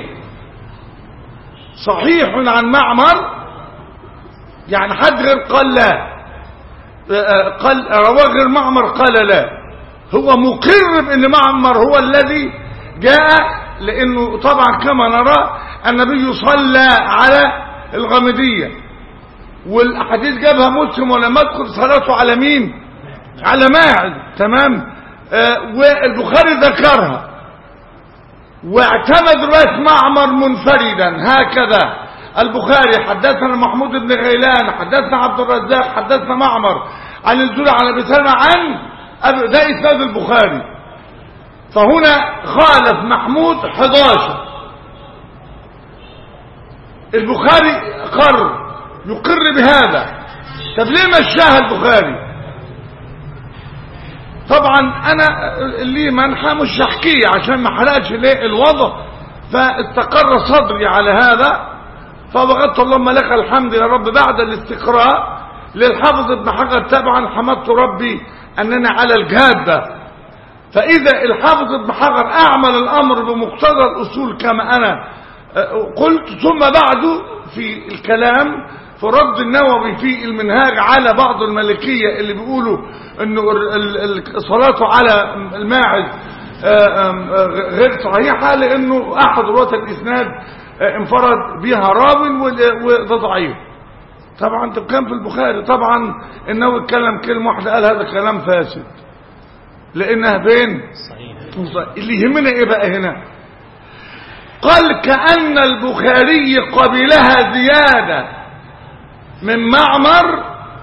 صحيح عن معمر يعني حد غير قال لا آه، آه، قال رواه غير معمر قال لا هو مقر بان معمر هو الذي جاء لانه طبعا كما نرى النبي صلى على الغامديه والاحاديث جابها مسلم ولم يذكر صلاته على مين على ماعز تمام آه والبخاري ذكرها واعتمد روايه معمر منفردا هكذا البخاري حدثنا محمود بن غيلان حدثنا عبد الرزاق حدثنا معمر عن الزهري عن ابي سلمة عن أبي- ده اسناد البخاري فهنا خالف محمود 11 البخاري قر يقر بهذا طب ليه مشاها البخاري طبعا انا لي منحى مش هحكيه عشان ما حرقش ليه الوضع فاستقر صدري على هذا فبغضت اللهم لك الحمد يا رب بعد الاستقراء للحافظ ابن حجر طبعا حمدت ربي اننا على الجاده فاذا الحافظ ابن حجر اعمل الامر بمقتضى الاصول كما انا آه، قلت ثم بعده في الكلام في رد النووي في المنهاج على بعض الملكية اللي بيقولوا انه ال- ال- ال- صلاته على الماعز آه، آم، آه، غير صحيحة لانه احد رواة الاسناد آه، انفرد بها راو وال- وده ضعيف طبعا طب كان في البخاري طبعا النووي اتكلم كلمة واحدة قال هذا كلام فاسد لانها بين صحيح اللي يهمنا ايه بقى هنا قال كأن البخاري قبلها زيادة من معمر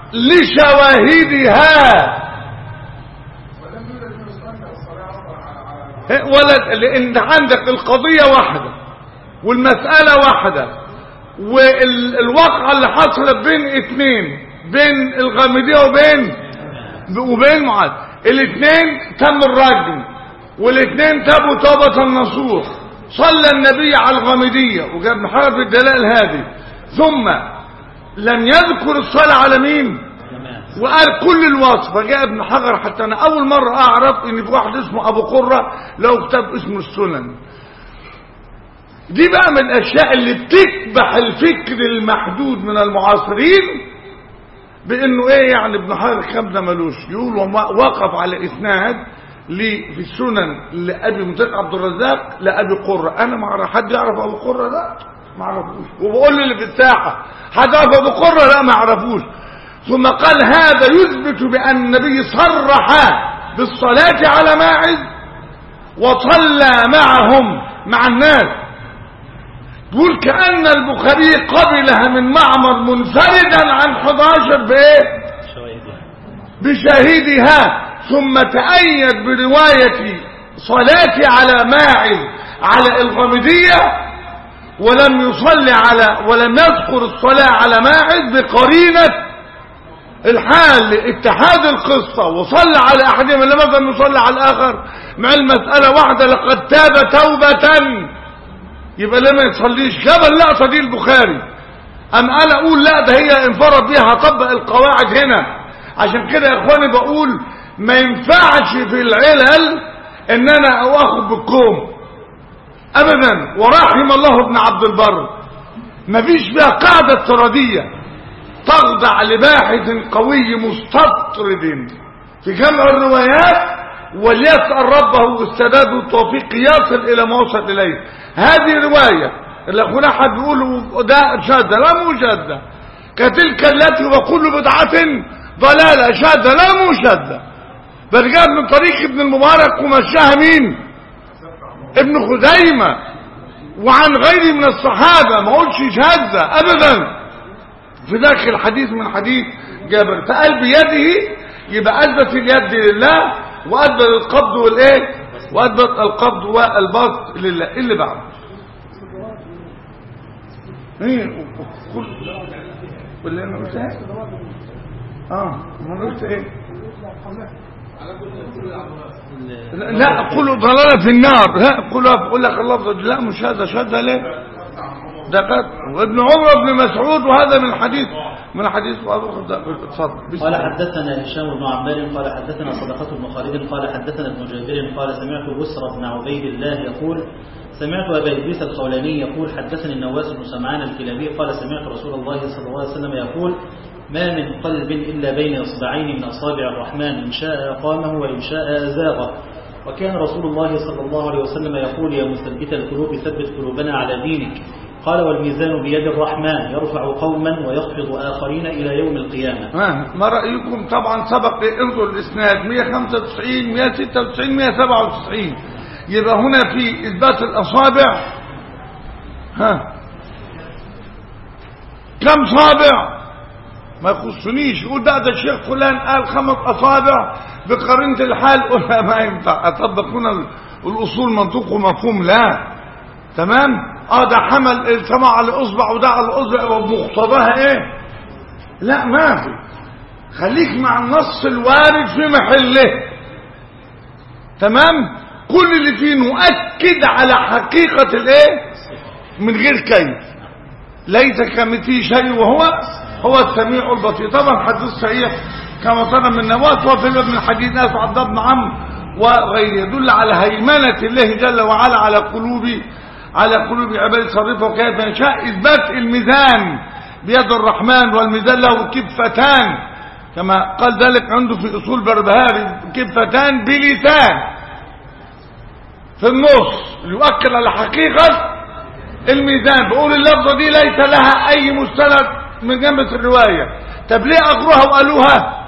لشواهدها ولم يولد من يصلي الصلاة أصلا على على إيه، ولا لان عندك القضية واحدة والمسألة واحدة والواقعة اللي حصلت بين اتنين بين الغامدية وبين وبين معاذ الاثنين تم الرجم والاثنين تابوا توبة النصوح صلى النبي على الغامدية وجاب محارب الدلائل هذه ثم لم يذكر الصلاة على مين تمام وقال كل الوصف فجاء ابن حجر حتى انا اول مرة اعرف ان في واحد اسمه ابو قرة له كتاب اسمه السنن دي بقى من الاشياء اللي بتكبح الفكر المحدود من المعاصرين بانه ايه يعني ابن حجر الكلام ده ملوش يقول وما- وقف على اسناد لي في السنن لابي متك عبد الرزاق لابي قره انا ما اعرف حد يعرف ابو قره ده ما اعرفوش وبقول اللي في الساحه حد يعرف ابو قره لا ما اعرفوش ثم قال هذا يثبت بان النبي صرح بالصلاه على ماعز وصلى معهم مع الناس تقول كأن البخاري قبلها من معمر منفردا عن 11 بايه شواهدها بشاهدها ثم تأيد برواية صلاتي على ماعز على الغامدية ولم يصلي على ولم يذكر الصلاة على ماعز بقرينة الحال اتحاد القصة وصلى على أحدهما لماذا يصلي على الآخر مع المسألة واحدة لقد تاب توبة يبقى ليه ما يصليش جاب اللقطة دي البخاري ام انا اقول لا ده هي انفرد بيها هطبق القواعد هنا عشان كده يا اخواني بقول ما ينفعش في العلل ان انا اخذ بالكوم ابدا ورحم الله ابن عبد البر مفيش فيها قاعدة افتراضية تخضع لباحث قوي مستطرد في جمع الروايات وليسأل ربه السداد والتوفيق يصل إلى ما وصل إليه هذه رواية اللي أخونا أحد بيقول ده شاذة لا مو شاذة كتلك التي وكل بدعة ضلالة شاذة لا مو شاذة بل جاءت من طريق ابن المبارك ومشاها مين ابن خزيمة وعن غيره من الصحابة ما قلتش شاذة أبدا في داخل الحديث من حديث جابر فقال بيده يبقى أثبت اليد لله وأثبت القبض والإيه وأثبت القبض والبسط لله إيه اللي بعده ايه كل واللي انا قلتها اه ما قلت ايه لا لا قولوا ضلالة في النار لا قولوا بقول لك اللفظ لا مش هذا شهادة ليه ده قد وابن عمر بن مسعود وهذا من الحديث من الحديث اتفضل بسم قال الله. حدثنا هشام بن عمار قال حدثنا صدقة بن خالد قال حدثنا ابن جابر قال سمعت بسر بن عبيد الله يقول سمعت أبا إدريس الخولاني يقول حدثني النواس بن سمعان الكلابي قال سمعت رسول الله صلى الله عليه وسلم يقول ما من قلب إلا بين إصبعين من أصابع الرحمن إن شاء أقامه وإن شاء أزاغه وكان رسول الله صلى الله عليه وسلم يقول يا مثبت القلوب ثبت قلوبنا على دينك قال والميزان بيد الرحمن يرفع قوما ويخفض آخرين إلى يوم القيامة ها ما رأيكم طبعا سبق انظر الاسناد 195 196 197 يبقى هنا في اثبات الاصابع ها كم صابع ما يخصنيش يقول ده ده الشيخ فلان قال خمس اصابع بقرينه الحال قلنا ما ينفع اطبق هنا الاصول منطوق ومفهوم لا تمام اه ده حمل السمع على الاصبع وده على الاصبع ومقتضاها ايه لا ما في خليك مع النص الوارد في محله تمام كل اللي فيه نؤكد على حقيقة الايه من غير كيف ليس كمثله شيء وهو هو السميع البصير طبعا حديث صحيح كما طلب من نواس وفي باب من حديث ناس عبد الله بن عمرو وغيره يدل على هيمنة الله جل وعلا على قلوب على قلوب عباد صرفه وكيف يشاء اثبات الميزان بيد الرحمن والميزان له كفتان كما قال ذلك عنده في اصول بربهاري كفتان بلسان في النص يؤكد على حقيقة الميزان بقول اللفظة دي ليس لها اي مستند من جنبة الرواية طب ليه اغروها وقالوها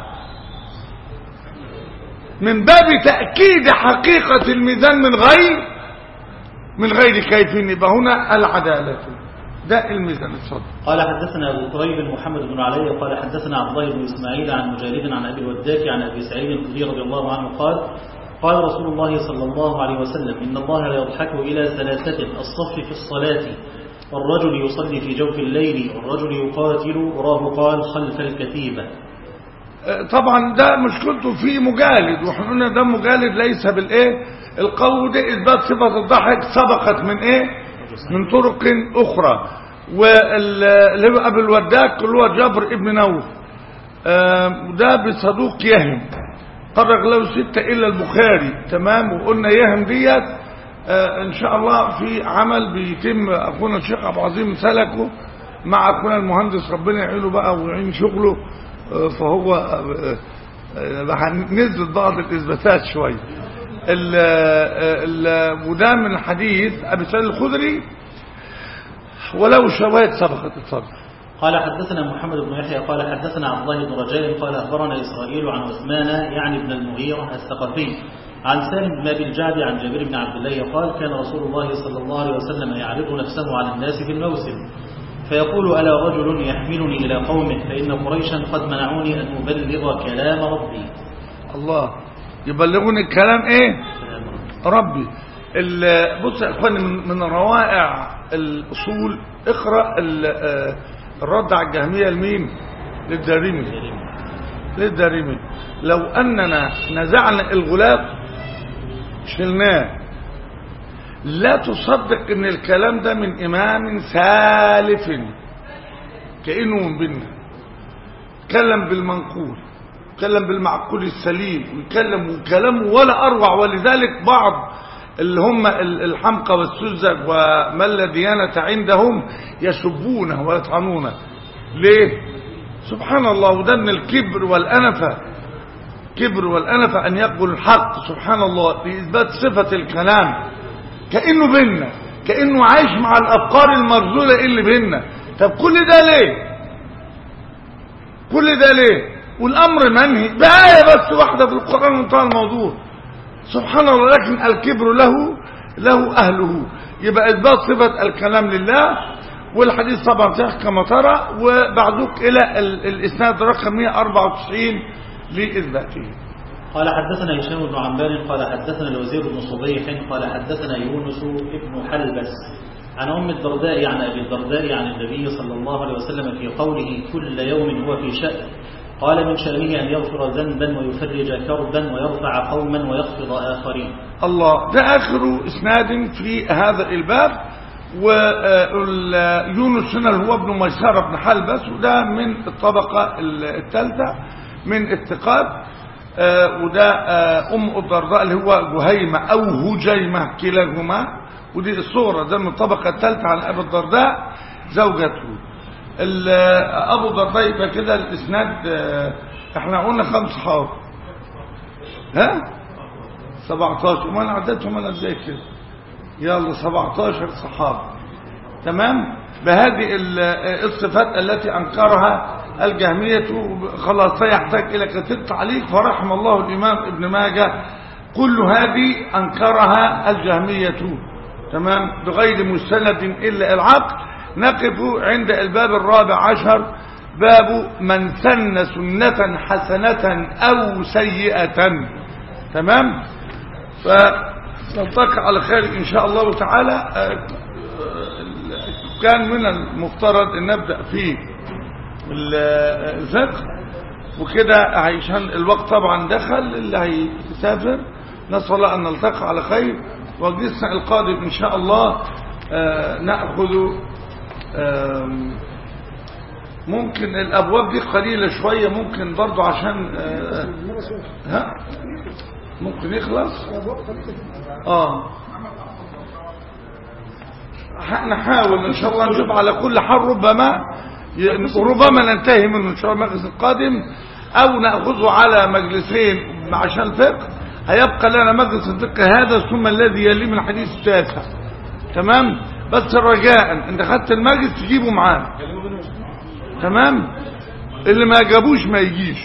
من باب تأكيد حقيقة الميزان من غير من غير كيف يبقى هنا العدالة ده الميزان اتفضل قال حدثنا أبو قريب محمد بن علي قال حدثنا عبد الله بن إسماعيل عن مجالد عن أبي الوداك عن أبي سعيد الخدري رضي الله عنه قال قال رسول الله صلى الله عليه وسلم إن الله لا يضحك إلى ثلاثة الصف في الصلاة والرجل يصلي في جوف الليل والرجل يقاتل وراه قال خلف الكتيبة طبعا ده مشكلته في مجالد واحنا قلنا ده مجالد ليس بالايه القول ده اثبات صفه الضحك سبقت من ايه من طرق اخرى واللي هو ابو الوداك اللي هو جابر ابن نوف آه، ده بصدوق يهم قرق له ستة إلا البخاري تمام وقلنا يهم ديت آه، إن شاء الله في عمل بيتم أخونا الشيخ أبو عظيم سلكه مع أخونا المهندس ربنا يعينه بقى ويعين شغله آه، فهو آه، آه، هننزل بعض الإثباتات شوية ال ال وده من حديث أبي سعيد الخدري ولو شواهد سبقت اتفضل قال حدثنا محمد بن يحيى قال حدثنا عبد الله بن رجاء قال أخبرنا إسرائيل عن عثمان يعني ابن المغيرة الثقفي عن سالم بن أبي الجعد عن جابر بن عبد الله قال كان رسول الله صلى الله عليه وسلم يعرض نفسه على الناس في الموسم فيقول ألا رجل يحملني إلى قومه فإن قريشا قد منعوني أن أبلغ كلام ربي الله يبلغوني الكلام ايه كلام ربي ربي ال- بص يا اخواني من من روائع الاصول اقرا ال- آه، الرد على الجهميه لمين للدارمي للدارمي لو اننا نزعنا الغلاف شلناه لا تصدق ان الكلام ده من امام سالف كأنه من بيننا يتكلم بالمنقول يتكلم بالمعقول السليم ويتكلم كلامه ولا أروع ولذلك بعض اللي هم الحمقى والسذج وما لا ديانة عندهم يسبونه ويطعنونه ليه سبحان الله وده من الكبر والأنفة كبر والأنفة أن يقبل الحق سبحان الله لإثبات صفة الكلام كأنه بينا كأنه عايش مع الأفكار المرذولة اللي بينا طب كل ده ليه كل ده ليه والأمر منهي بآية بس واحدة في القرآن وانتهى الموضوع سبحان الله لكن الكبر له له أهله يبقى إثبات صفة الكلام لله والحديث طبعا صحيح كما ترى وبعدك إلى الإسناد رقم 194 لإثباته قال حدثنا هشام بن عمار قال حدثنا الوزير بن صبيح قال حدثنا يونس بن حلبس عن أم الدرداء عن أبي الدرداء عن النبي صلى الله عليه وسلم في قوله كل يوم هو في شأن قال من شأنه أن يغفر ذنبا ويفرج كربا ويرفع قوما ويخفض آخرين الله ده آخر إسناد في هذا الباب ويونس هنا اللي هو ابن ميسرة بن حلبس وده من الطبقة الثالثة من الثقات وده أم الدرداء اللي هو جهيمة أو هجيمة كلاهما ودي الصورة ده من الطبقة الثالثة عن أبي الدرداء زوجته أبو الدرداء يبقى كده الإسناد احنا قلنا خمس صحاب ها 17 وما انا عدتهم انا ازاي كده يلا 17 صحابه تمام بهذه الصفات التي انكرها الجهمية خلاص يحتاج الى كثير تعليق فرحم الله الامام ابن ماجه كل هذه انكرها الجهمية تمام بغير مستند الا العقل نقف عند الباب الرابع عشر باب من سن سنة حسنة او سيئة تمام فنلتقي على خير ان شاء الله تعالى كان من المفترض ان نبدأ في الذكر وكده عشان الوقت طبعا دخل اللي هيسافر نسأل الله ان نلتقي على خير وجلسنا القادم ان شاء الله نأخذ ممكن الابواب دي قليلة شوية ممكن برضو عشان ها ممكن يخلص اه نحاول ان شاء الله نشوف على كل حال ربما ربما ننتهي منه ان شاء الله المجلس القادم او ناخذه على مجلسين عشان الفقه هيبقى لنا مجلس الفقه هذا ثم الذي يلي من الحديث التاسع تمام بس رجاء انت خدت المجلس تجيبه معانا تمام اللي ما جابوش ما يجيش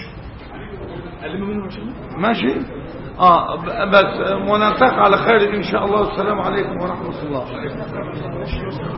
ماشي اه بس ونلتقي على خير ان شاء الله والسلام عليكم ورحمه الله